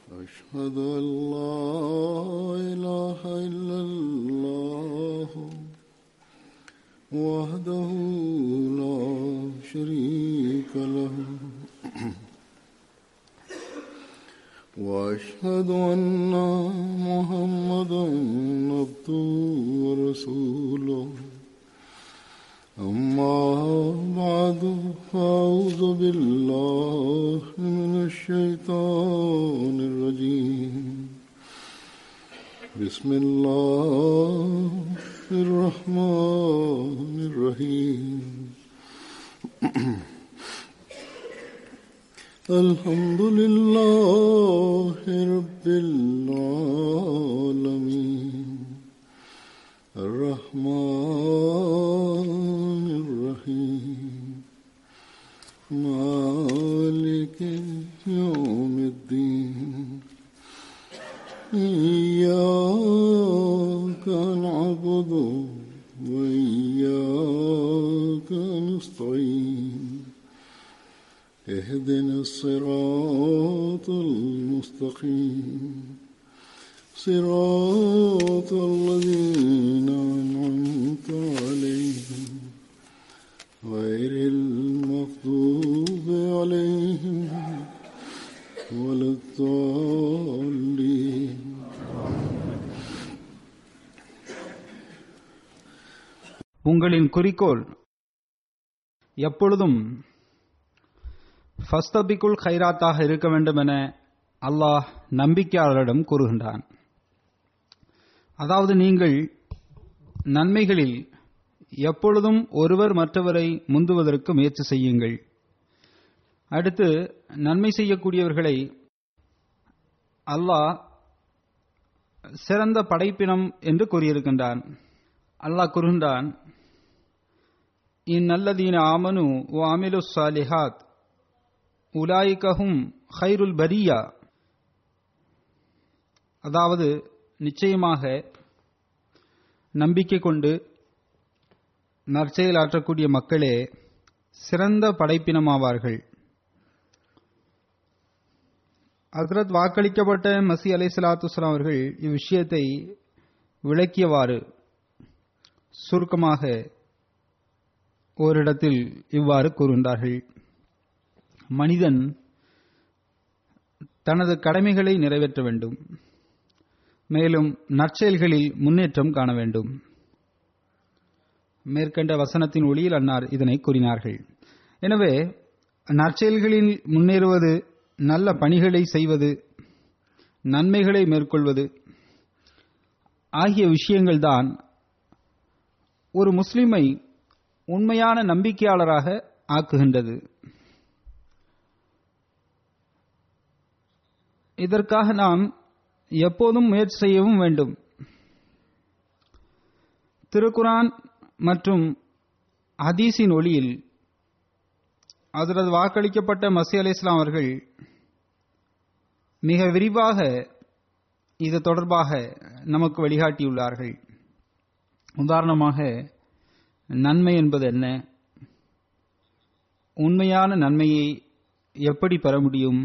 أشهد أن لا إله إلا الله وحده لا شريك له وأشهد أن محمدا عبده ورسوله أما بعد فأعوذ بالله من الشيطان الرجيم بسم الله الرحمن الرحيم الحمد لله رب العالمين الرحمن الرحيم مالك يوم الدين إياك نعبد وإياك نستعين اهدنا الصراط المستقيم صراط الذين أنعمت عليهم غير المغضوب عليهم ولا الضالين உங்களின் குறிக்கோள் எப்பொழுதும் ஃபஸ்தபிக்குல் ஹைராத்தாக இருக்க வேண்டும் என அல்லாஹ் நம்பிக்கையாளரிடம் கூறுகின்றான் அதாவது நீங்கள் நன்மைகளில் எப்பொழுதும் ஒருவர் மற்றவரை முந்துவதற்கு முயற்சி செய்யுங்கள் அடுத்து நன்மை செய்யக்கூடியவர்களை அல்லாஹ் சிறந்த படைப்பினம் என்று கூறியிருக்கின்றான் அல்லாஹ் கூறுகின்றான் இந்நல்லதீன ஆமனு ஓ அமிலு சாலிஹாத் உலாயிகஹும் ஹைருல் பரியா அதாவது நிச்சயமாக நம்பிக்கை கொண்டு நற்செயலாற்றக்கூடிய மக்களே சிறந்த படைப்பினமாவார்கள் ஹசரத் வாக்களிக்கப்பட்ட மசி அலை சலாத்து அவர்கள் இவ்விஷயத்தை விளக்கியவாறு சுருக்கமாக ஓரிடத்தில் இவ்வாறு கூறுகின்றார்கள் மனிதன் தனது கடமைகளை நிறைவேற்ற வேண்டும் மேலும் நற்செயல்களில் முன்னேற்றம் காண வேண்டும் மேற்கண்ட வசனத்தின் ஒளியில் அன்னார் இதனை கூறினார்கள் எனவே நற்செயல்களில் முன்னேறுவது நல்ல பணிகளை செய்வது நன்மைகளை மேற்கொள்வது ஆகிய விஷயங்கள்தான் ஒரு முஸ்லிமை உண்மையான நம்பிக்கையாளராக ஆக்குகின்றது இதற்காக நாம் எப்போதும் முயற்சி செய்யவும் வேண்டும் திருக்குரான் மற்றும் ஹதீஸின் ஒளியில் அதரது வாக்களிக்கப்பட்ட மசி அலி இஸ்லாம் அவர்கள் மிக விரிவாக இது தொடர்பாக நமக்கு வழிகாட்டியுள்ளார்கள் உதாரணமாக நன்மை என்பது என்ன உண்மையான நன்மையை எப்படி பெற முடியும்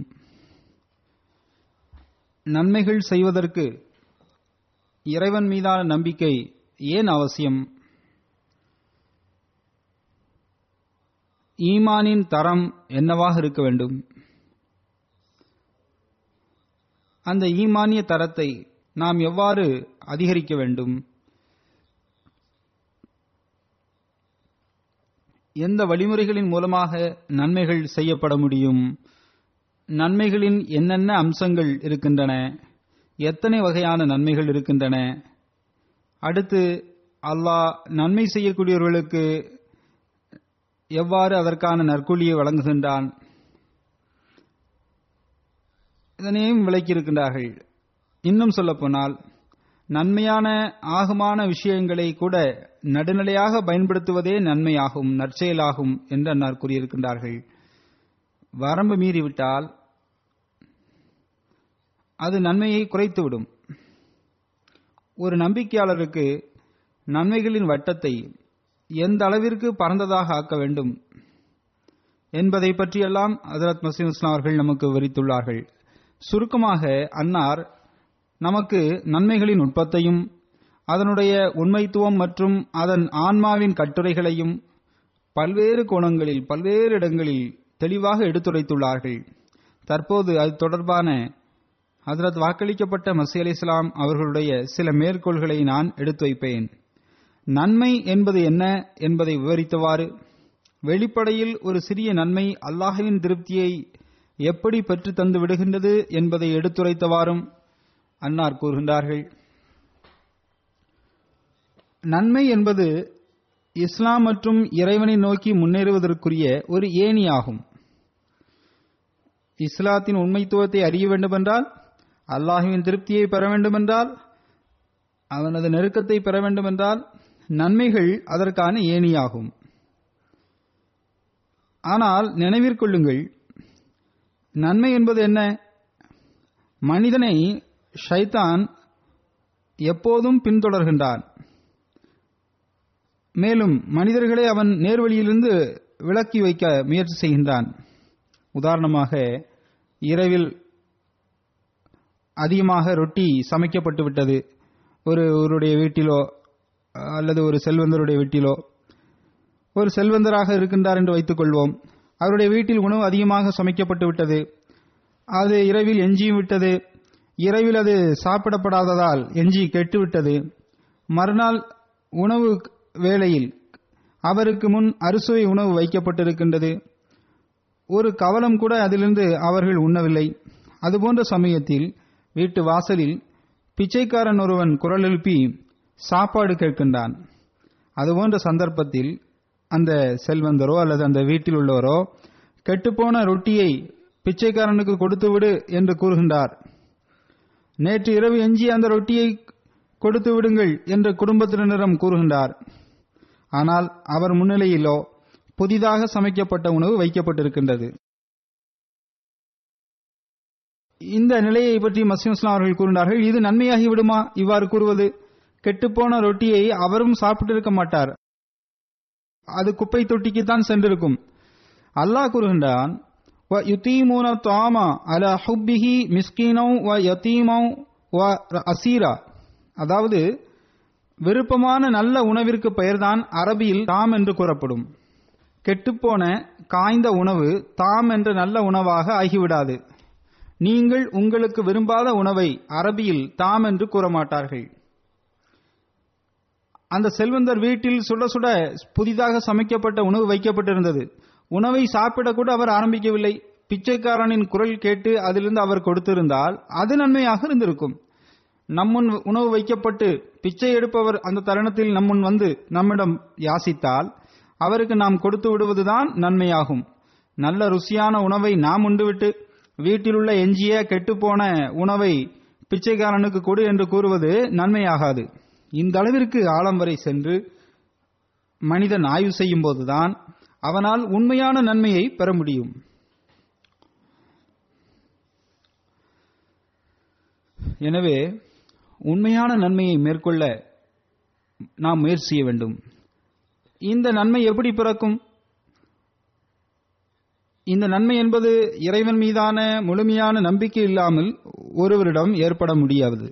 நன்மைகள் செய்வதற்கு இறைவன் மீதான நம்பிக்கை ஏன் அவசியம் ஈமானின் தரம் என்னவாக இருக்க வேண்டும் அந்த ஈமானிய தரத்தை நாம் எவ்வாறு அதிகரிக்க வேண்டும் எந்த வழிமுறைகளின் மூலமாக நன்மைகள் செய்யப்பட முடியும் நன்மைகளின் என்னென்ன அம்சங்கள் இருக்கின்றன எத்தனை வகையான நன்மைகள் இருக்கின்றன அடுத்து அல்லாஹ் நன்மை செய்யக்கூடியவர்களுக்கு எவ்வாறு அதற்கான நற்கூலியை வழங்குகின்றான் இதனையும் விளக்கியிருக்கின்றார்கள் இன்னும் சொல்லப்போனால் நன்மையான ஆகமான விஷயங்களை கூட நடுநிலையாக பயன்படுத்துவதே நன்மையாகும் நற்செயலாகும் என்று அன்னார் கூறியிருக்கின்றார்கள் வரம்பு மீறிவிட்டால் அது நன்மையை குறைத்துவிடும் ஒரு நம்பிக்கையாளருக்கு நன்மைகளின் வட்டத்தை எந்த அளவிற்கு பரந்ததாக ஆக்க வேண்டும் என்பதை பற்றியெல்லாம் ஹசரத் மசீம் இஸ்லாம் அவர்கள் நமக்கு விவரித்துள்ளார்கள் சுருக்கமாக அன்னார் நமக்கு நன்மைகளின் நுட்பத்தையும் அதனுடைய உண்மைத்துவம் மற்றும் அதன் ஆன்மாவின் கட்டுரைகளையும் பல்வேறு கோணங்களில் பல்வேறு இடங்களில் தெளிவாக எடுத்துரைத்துள்ளார்கள் தற்போது அது தொடர்பான ஹதரத் வாக்களிக்கப்பட்ட மசி அலி இஸ்லாம் அவர்களுடைய சில மேற்கோள்களை நான் எடுத்து வைப்பேன் நன்மை என்பது என்ன என்பதை விவரித்தவாறு வெளிப்படையில் ஒரு சிறிய நன்மை அல்லாஹுவின் திருப்தியை எப்படி பெற்று தந்து விடுகின்றது என்பதை எடுத்துரைத்தவாறும் அன்னார் கூறுகின்றார்கள் நன்மை என்பது இஸ்லாம் மற்றும் இறைவனை நோக்கி முன்னேறுவதற்குரிய ஒரு ஏணியாகும் இஸ்லாத்தின் உண்மைத்துவத்தை அறிய வேண்டுமென்றால் அல்லாஹுவின் திருப்தியை பெற வேண்டுமென்றால் அவனது நெருக்கத்தை பெற வேண்டுமென்றால் நன்மைகள் அதற்கான ஏணியாகும் ஆனால் நினைவிற்கொள்ளுங்கள் நன்மை என்பது என்ன மனிதனை ஷைத்தான் எப்போதும் பின்தொடர்கின்றான் மேலும் மனிதர்களை அவன் நேர்வழியிலிருந்து விலக்கி வைக்க முயற்சி செய்கின்றான் உதாரணமாக இரவில் அதிகமாக ரொட்டி சமைக்கப்பட்டு விட்டது ஒரு ஒருடைய வீட்டிலோ அல்லது ஒரு செல்வந்தருடைய வீட்டிலோ ஒரு செல்வந்தராக இருக்கின்றார் என்று வைத்துக் கொள்வோம் அவருடைய வீட்டில் உணவு அதிகமாக சமைக்கப்பட்டு விட்டது அது இரவில் எஞ்சியும் விட்டது இரவில் அது சாப்பிடப்படாததால் எஞ்சி கெட்டுவிட்டது மறுநாள் உணவு வேளையில் அவருக்கு முன் அறுசுவை உணவு வைக்கப்பட்டிருக்கின்றது ஒரு கவலம் கூட அதிலிருந்து அவர்கள் உண்ணவில்லை அதுபோன்ற சமயத்தில் வீட்டு வாசலில் பிச்சைக்காரன் ஒருவன் குரல் எழுப்பி சாப்பாடு கேட்கின்றான் அதுபோன்ற சந்தர்ப்பத்தில் அந்த செல்வந்தரோ அல்லது அந்த வீட்டில் உள்ளவரோ கெட்டுப்போன ரொட்டியை பிச்சைக்காரனுக்கு கொடுத்து விடு என்று கூறுகின்றார் நேற்று இரவு எஞ்சிய அந்த ரொட்டியை கொடுத்து விடுங்கள் என்று குடும்பத்தினரிடம் கூறுகின்றார் ஆனால் அவர் முன்னிலையிலோ புதிதாக சமைக்கப்பட்ட உணவு வைக்கப்பட்டிருக்கின்றது இந்த நிலையை பற்றி மசீம் இஸ்லாம் அவர்கள் கூறினார்கள் இது நன்மையாகி விடுமா இவ்வாறு கூறுவது கெட்டுப்போன ரொட்டியை அவரும் சாப்பிட்டிருக்க மாட்டார் அது குப்பை தொட்டிக்குத்தான் சென்றிருக்கும் அல்லாஹ் கூறுகின்றான் யுத்தீமூன தாமா அல ஹுப்பிஹி மிஸ்கீனௌ வ யத்தீமௌ வ அசீரா அதாவது விருப்பமான நல்ல உணவிற்கு பெயர்தான் அரபியில் தாம் என்று கூறப்படும் கெட்டுப்போன காய்ந்த உணவு தாம் என்ற நல்ல உணவாக ஆகிவிடாது நீங்கள் உங்களுக்கு விரும்பாத உணவை அரபியில் தாம் என்று கூற மாட்டார்கள் அந்த செல்வந்தர் வீட்டில் சுட சுட புதிதாக சமைக்கப்பட்ட உணவு வைக்கப்பட்டிருந்தது உணவை சாப்பிட கூட அவர் ஆரம்பிக்கவில்லை பிச்சைக்காரனின் குரல் கேட்டு அதிலிருந்து அவர் கொடுத்திருந்தால் அது நன்மையாக இருந்திருக்கும் நம்முன் உணவு வைக்கப்பட்டு பிச்சை எடுப்பவர் அந்த தருணத்தில் நம்முன் வந்து நம்மிடம் யாசித்தால் அவருக்கு நாம் கொடுத்து விடுவதுதான் நன்மையாகும் நல்ல ருசியான உணவை நாம் உண்டுவிட்டு வீட்டிலுள்ள எஞ்சிய கெட்டுப்போன உணவை பிச்சைக்காரனுக்கு கொடு என்று கூறுவது நன்மையாகாது இந்த அளவிற்கு ஆழம் வரை சென்று மனிதன் ஆய்வு செய்யும் போதுதான் அவனால் உண்மையான நன்மையை பெற முடியும் எனவே உண்மையான நன்மையை மேற்கொள்ள நாம் முயற்சி செய்ய வேண்டும் இந்த நன்மை எப்படி பிறக்கும் இந்த நன்மை என்பது இறைவன் மீதான முழுமையான நம்பிக்கை இல்லாமல் ஒருவரிடம் ஏற்பட முடியாது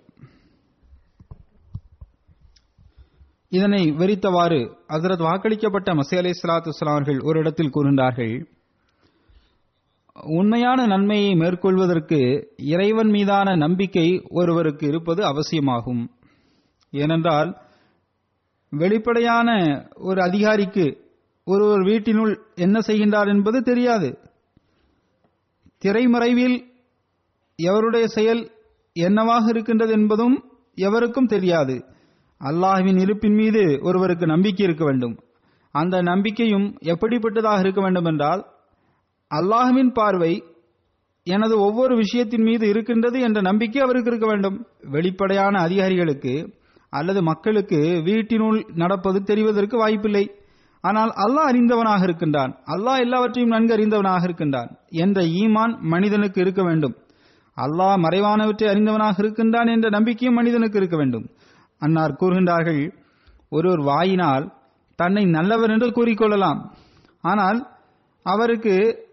இதனை விரித்தவாறு ஹசரத் வாக்களிக்கப்பட்ட மசே அலி சலாத்து அவர்கள் ஒரு இடத்தில் கூறுகின்றார்கள் உண்மையான நன்மையை மேற்கொள்வதற்கு இறைவன் மீதான நம்பிக்கை ஒருவருக்கு இருப்பது அவசியமாகும் ஏனென்றால் வெளிப்படையான ஒரு அதிகாரிக்கு ஒருவர் வீட்டினுள் என்ன செய்கின்றார் என்பது தெரியாது திரைமறைவில் எவருடைய செயல் என்னவாக இருக்கின்றது என்பதும் எவருக்கும் தெரியாது அல்லாஹ்வின் இருப்பின் மீது ஒருவருக்கு நம்பிக்கை இருக்க வேண்டும் அந்த நம்பிக்கையும் எப்படிப்பட்டதாக இருக்க வேண்டும் என்றால் அல்லாஹ்வின் பார்வை எனது ஒவ்வொரு விஷயத்தின் மீது இருக்கின்றது என்ற நம்பிக்கை அவருக்கு இருக்க வேண்டும் வெளிப்படையான அதிகாரிகளுக்கு அல்லது மக்களுக்கு வீட்டினுள் நடப்பது தெரிவதற்கு வாய்ப்பில்லை ஆனால் அல்லாஹ் அறிந்தவனாக இருக்கின்றான் அல்லாஹ் எல்லாவற்றையும் நன்கு அறிந்தவனாக இருக்கின்றான் என்ற ஈமான் மனிதனுக்கு இருக்க வேண்டும் அல்லாஹ் மறைவானவற்றை அறிந்தவனாக இருக்கின்றான் என்ற நம்பிக்கையும் மனிதனுக்கு இருக்க வேண்டும் அன்னார் கூறுகின்றார்கள் ஒருவர் வாயினால் தன்னை நல்லவர் என்று கூறிக்கொள்ளலாம் ஆனால் அவருக்கு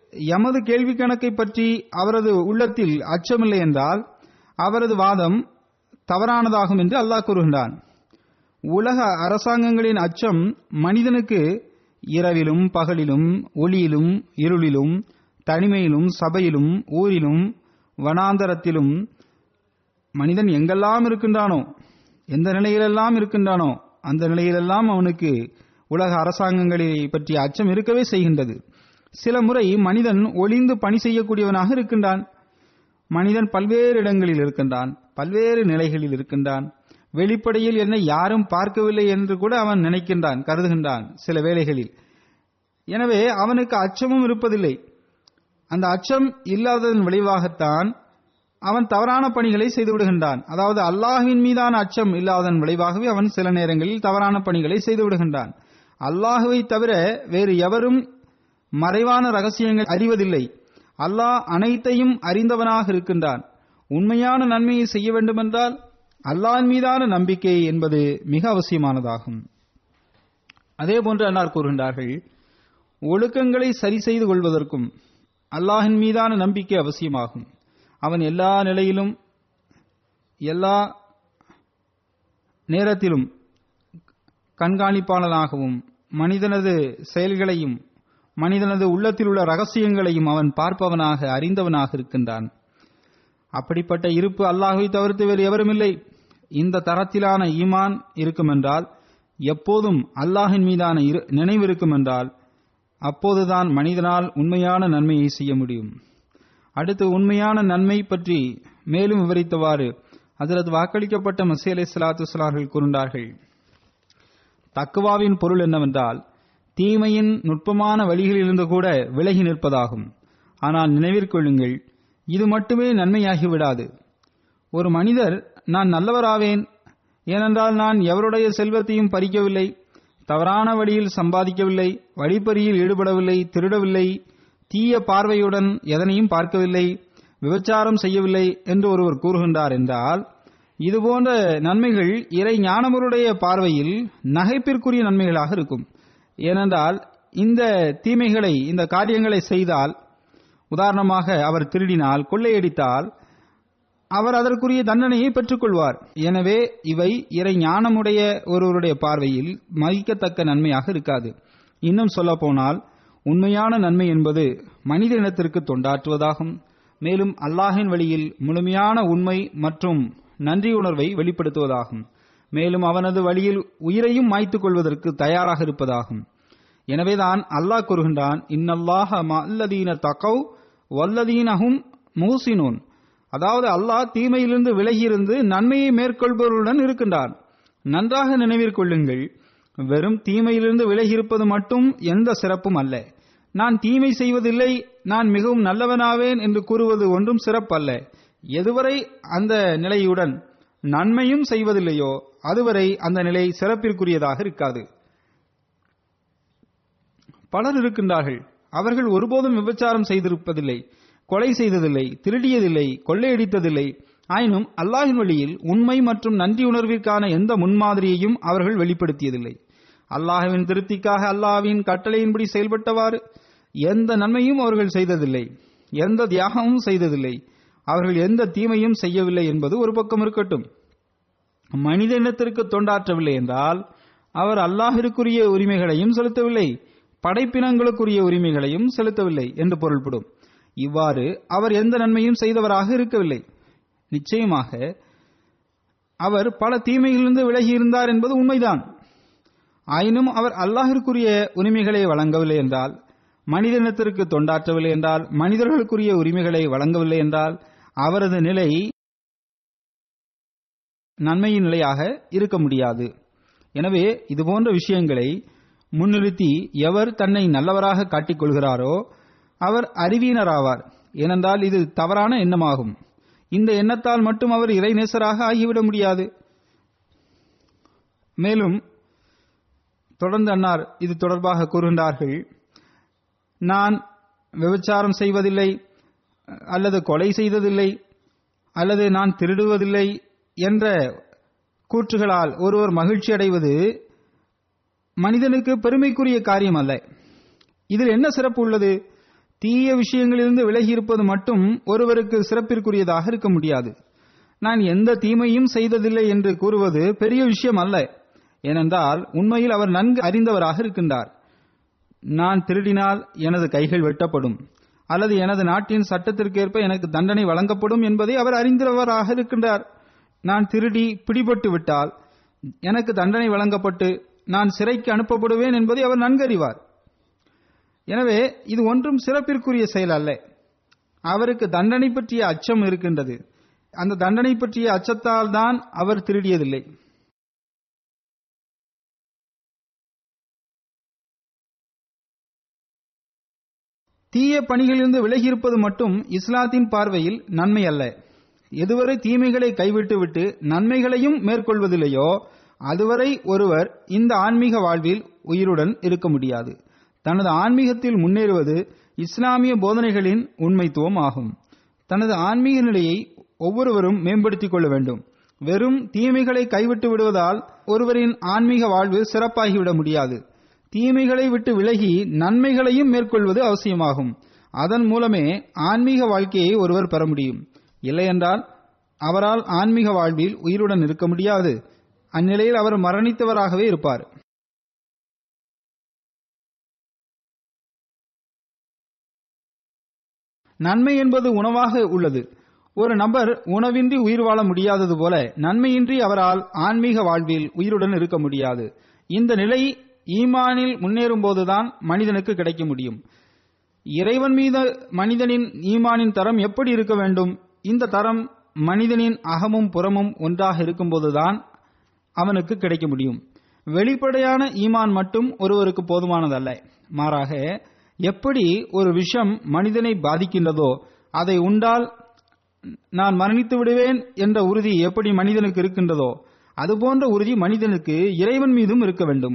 எமது கேள்வி கணக்கை பற்றி அவரது உள்ளத்தில் அச்சமில்லை என்றால் அவரது வாதம் தவறானதாகும் என்று அல்லாஹ் கூறுகின்றான் உலக அரசாங்கங்களின் அச்சம் மனிதனுக்கு இரவிலும் பகலிலும் ஒளியிலும் இருளிலும் தனிமையிலும் சபையிலும் ஊரிலும் வனாந்தரத்திலும் மனிதன் எங்கெல்லாம் இருக்கின்றானோ எந்த நிலையிலெல்லாம் இருக்கின்றானோ அந்த நிலையிலெல்லாம் அவனுக்கு உலக அரசாங்கங்களை பற்றிய அச்சம் இருக்கவே செய்கின்றது சில முறை மனிதன் ஒளிந்து பணி செய்யக்கூடியவனாக இருக்கின்றான் மனிதன் பல்வேறு இடங்களில் இருக்கின்றான் பல்வேறு நிலைகளில் இருக்கின்றான் வெளிப்படையில் என்னை யாரும் பார்க்கவில்லை என்று கூட அவன் நினைக்கின்றான் கருதுகின்றான் சில வேளைகளில் எனவே அவனுக்கு அச்சமும் இருப்பதில்லை அந்த அச்சம் இல்லாததன் விளைவாகத்தான் அவன் தவறான பணிகளை செய்து விடுகின்றான் அதாவது அல்லாஹ்வின் மீதான அச்சம் இல்லாததன் விளைவாகவே அவன் சில நேரங்களில் தவறான பணிகளை செய்து விடுகின்றான் அல்லாஹுவை தவிர வேறு எவரும் மறைவான ரகசியங்கள் அறிவதில்லை அல்லாஹ் அனைத்தையும் அறிந்தவனாக இருக்கின்றான் உண்மையான நன்மையை செய்ய வேண்டுமென்றால் அல்லாஹ்வின் மீதான நம்பிக்கை என்பது மிக அவசியமானதாகும் அதே போன்று அன்னார் கூறுகின்றார்கள் ஒழுக்கங்களை சரி செய்து கொள்வதற்கும் அல்லாஹின் மீதான நம்பிக்கை அவசியமாகும் அவன் எல்லா நிலையிலும் எல்லா நேரத்திலும் கண்காணிப்பாளனாகவும் மனிதனது செயல்களையும் மனிதனது உள்ளத்தில் உள்ள ரகசியங்களையும் அவன் பார்ப்பவனாக அறிந்தவனாக இருக்கின்றான் அப்படிப்பட்ட இருப்பு அல்லாஹை தவிர்த்து வேறு எவருமில்லை இந்த தரத்திலான ஈமான் இருக்குமென்றால் எப்போதும் அல்லாஹின் மீதான இரு- நினைவு இருக்குமென்றால் அப்போதுதான் மனிதனால் உண்மையான நன்மையை செய்ய முடியும் அடுத்து உண்மையான நன்மை பற்றி மேலும் விவரித்தவாறு அதில் வாக்களிக்கப்பட்ட மசீ அலை சலாத்து வஸலாம்கள் கூறினார்கள் தக்குவாவின் பொருள் என்னவென்றால் தீமையின் நுட்பமான வழிகளிலிருந்து கூட விலகி நிற்பதாகும் ஆனால் நினைவிற்கொள்ளுங்கள் இது மட்டுமே நன்மையாகி விடாது ஒரு மனிதர் நான் நல்லவராவேன் ஏனென்றால் நான் எவருடைய செல்வத்தையும் பறிக்கவில்லை தவறான வழியில் சம்பாதிக்கவில்லை வழிப்பறியில் ஈடுபடவில்லை திருடவில்லை தீய பார்வையுடன் எதனையும் பார்க்கவில்லை விபச்சாரம் செய்யவில்லை என்று ஒருவர் கூறுகின்றார் என்றால் இதுபோன்ற நன்மைகள் இறை ஞானவருடைய பார்வையில் நகைப்பிற்குரிய நன்மைகளாக இருக்கும் ஏனென்றால் இந்த தீமைகளை இந்த காரியங்களை செய்தால் உதாரணமாக அவர் திருடினால் கொள்ளையடித்தால் அவர் அதற்குரிய தண்டனையை பெற்றுக்கொள்வார் எனவே இவை இறை ஞானமுடைய ஒருவருடைய பார்வையில் மதிக்கத்தக்க நன்மையாக இருக்காது இன்னும் சொல்லப்போனால் உண்மையான நன்மை என்பது மனித இனத்திற்கு தொண்டாற்றுவதாகும் மேலும் அல்லாஹின் வழியில் முழுமையான உண்மை மற்றும் நன்றியுணர்வை வெளிப்படுத்துவதாகும் மேலும் அவனது வழியில் உயிரையும் மாய்த்துக் கொள்வதற்கு தயாராக இருப்பதாகும் எனவேதான் அல்லாஹ் கூறுகின்றான் இன்னல்லாஹ மல்லதீன தகவ் வல்லதீனஹும் மூசினூன் அதாவது அல்லாஹ் தீமையிலிருந்து விலகியிருந்து நன்மையை மேற்கொள்பவர்களுடன் இருக்கின்றான் நன்றாக நினைவிற்கொள்ளுங்கள் வெறும் தீமையிலிருந்து விலகியிருப்பது மட்டும் எந்த சிறப்பும் அல்ல நான் தீமை செய்வதில்லை நான் மிகவும் நல்லவனாவேன் என்று கூறுவது ஒன்றும் சிறப்பல்ல எதுவரை அந்த நிலையுடன் நன்மையும் செய்வதில்லையோ அதுவரை அந்த நிலை சிறப்பிற்குரியதாக இருக்காது பலர் இருக்கின்றார்கள் அவர்கள் ஒருபோதும் விபச்சாரம் செய்திருப்பதில்லை கொலை செய்ததில்லை திருடியதில்லை கொள்ளையடித்ததில்லை ஆயினும் அல்லாஹின் வழியில் உண்மை மற்றும் நன்றி உணர்விற்கான எந்த முன்மாதிரியையும் அவர்கள் வெளிப்படுத்தியதில்லை அல்லாஹ்வின் திருப்திக்காக அல்லாஹ்வின் கட்டளையின்படி செயல்பட்டவாறு எந்த நன்மையும் அவர்கள் செய்ததில்லை எந்த தியாகமும் செய்ததில்லை அவர்கள் எந்த தீமையும் செய்யவில்லை என்பது ஒரு பக்கம் இருக்கட்டும் மனித இனத்திற்கு தொண்டாற்றவில்லை என்றால் அவர் அல்லாஹிற்குரிய உரிமைகளையும் செலுத்தவில்லை படைப்பினங்களுக்குரிய உரிமைகளையும் செலுத்தவில்லை என்று பொருள்படும் இவ்வாறு அவர் எந்த நன்மையும் செய்தவராக இருக்கவில்லை நிச்சயமாக அவர் பல தீமைகளிலிருந்து விலகி இருந்தார் என்பது உண்மைதான் ஆயினும் அவர் அல்லாஹிற்குரிய உரிமைகளை வழங்கவில்லை என்றால் மனித இனத்திற்கு தொண்டாற்றவில்லை என்றால் மனிதர்களுக்குரிய உரிமைகளை வழங்கவில்லை என்றால் அவரது நிலை நன்மையின் நிலையாக இருக்க முடியாது எனவே இதுபோன்ற விஷயங்களை முன்னிறுத்தி எவர் தன்னை நல்லவராக காட்டிக் கொள்கிறாரோ அவர் அறிவியனராவார் ஏனென்றால் இது தவறான எண்ணமாகும் இந்த எண்ணத்தால் மட்டும் அவர் இறைநேசராக ஆகிவிட முடியாது மேலும் தொடர்ந்து அன்னார் இது தொடர்பாக கூறுகின்றார்கள் நான் விபச்சாரம் செய்வதில்லை அல்லது கொலை செய்ததில்லை அல்லது நான் திருடுவதில்லை என்ற கூற்றுகளால் ஒருவர் மகிழ்ச்சி அடைவது மனிதனுக்கு பெருமைக்குரிய காரியம் அல்ல இதில் என்ன சிறப்பு உள்ளது தீய விஷயங்களிலிருந்து விலகி இருப்பது மட்டும் ஒருவருக்கு சிறப்பிற்குரியதாக இருக்க முடியாது நான் எந்த தீமையும் செய்ததில்லை என்று கூறுவது பெரிய விஷயம் அல்ல ஏனென்றால் உண்மையில் அவர் நன்கு அறிந்தவராக இருக்கின்றார் நான் திருடினால் எனது கைகள் வெட்டப்படும் அல்லது எனது நாட்டின் சட்டத்திற்கேற்ப எனக்கு தண்டனை வழங்கப்படும் என்பதை அவர் அறிந்தவராக இருக்கின்றார் நான் திருடி பிடிபட்டு விட்டால் எனக்கு தண்டனை வழங்கப்பட்டு நான் சிறைக்கு அனுப்பப்படுவேன் என்பதை அவர் நன்கறிவார் எனவே இது ஒன்றும் சிறப்பிற்குரிய செயல் அல்ல அவருக்கு தண்டனை பற்றிய அச்சம் இருக்கின்றது அந்த தண்டனை பற்றிய அச்சத்தால் தான் அவர் திருடியதில்லை தீய பணிகளிலிருந்து விலகியிருப்பது மட்டும் இஸ்லாத்தின் பார்வையில் நன்மை அல்ல எதுவரை தீமைகளை கைவிட்டுவிட்டு நன்மைகளையும் மேற்கொள்வதில்லையோ அதுவரை ஒருவர் இந்த ஆன்மீக வாழ்வில் உயிருடன் இருக்க முடியாது தனது ஆன்மீகத்தில் முன்னேறுவது இஸ்லாமிய போதனைகளின் உண்மைத்துவம் ஆகும் தனது ஆன்மீக நிலையை ஒவ்வொருவரும் மேம்படுத்திக் கொள்ள வேண்டும் வெறும் தீமைகளை கைவிட்டு விடுவதால் ஒருவரின் ஆன்மீக வாழ்வு சிறப்பாகிவிட முடியாது தீமைகளை விட்டு விலகி நன்மைகளையும் மேற்கொள்வது அவசியமாகும் அதன் மூலமே ஆன்மீக வாழ்க்கையை ஒருவர் பெற முடியும் இல்லையென்றால் அவரால் ஆன்மீக வாழ்வில் உயிருடன் இருக்க முடியாது அந்நிலையில் அவர் மரணித்தவராகவே இருப்பார் நன்மை என்பது உணவாக உள்ளது ஒரு நபர் உணவின்றி உயிர் வாழ முடியாதது போல நன்மையின்றி அவரால் ஆன்மீக வாழ்வில் உயிருடன் இருக்க முடியாது இந்த நிலை ஈமானில் முன்னேறும் போதுதான் மனிதனுக்கு கிடைக்க முடியும் இறைவன் மீது மனிதனின் ஈமானின் தரம் எப்படி இருக்க வேண்டும் இந்த தரம் மனிதனின் அகமும் புறமும் ஒன்றாக இருக்கும்போதுதான் அவனுக்கு கிடைக்க முடியும் வெளிப்படையான ஈமான் மட்டும் ஒருவருக்கு போதுமானதல்ல மாறாக எப்படி ஒரு விஷம் மனிதனை பாதிக்கின்றதோ அதை உண்டால் நான் மரணித்து விடுவேன் என்ற உறுதி எப்படி மனிதனுக்கு இருக்கின்றதோ அதுபோன்ற உறுதி மனிதனுக்கு இறைவன் மீதும் இருக்க வேண்டும்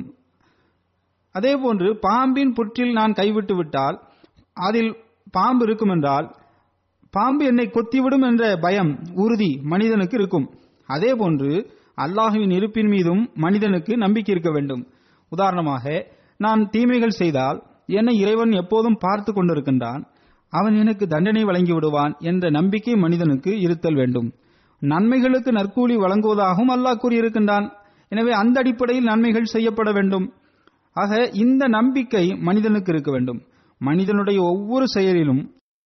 அதேபோன்று பாம்பின் புற்றில் நான் கைவிட்டு விட்டால் அதில் பாம்பு இருக்கும் என்றால் பாம்பு என்னை கொத்திவிடும் என்ற பயம் உறுதி மனிதனுக்கு இருக்கும் அதேபோன்று அல்லாஹுவின் இருப்பின் மீதும் மனிதனுக்கு நம்பிக்கை இருக்க வேண்டும் உதாரணமாக நான் தீமைகள் செய்தால் என்னை இறைவன் எப்போதும் பார்த்து கொண்டிருக்கின்றான் அவன் எனக்கு தண்டனை வழங்கி விடுவான் என்ற நம்பிக்கை மனிதனுக்கு இருத்தல் வேண்டும் நன்மைகளுக்கு நற்கூலி வழங்குவதாகவும் அல்லாஹ் கூறியிருக்கின்றான் எனவே அந்த அடிப்படையில் நன்மைகள் செய்யப்பட வேண்டும் ஆக இந்த நம்பிக்கை மனிதனுக்கு இருக்க வேண்டும் மனிதனுடைய ஒவ்வொரு செயலிலும்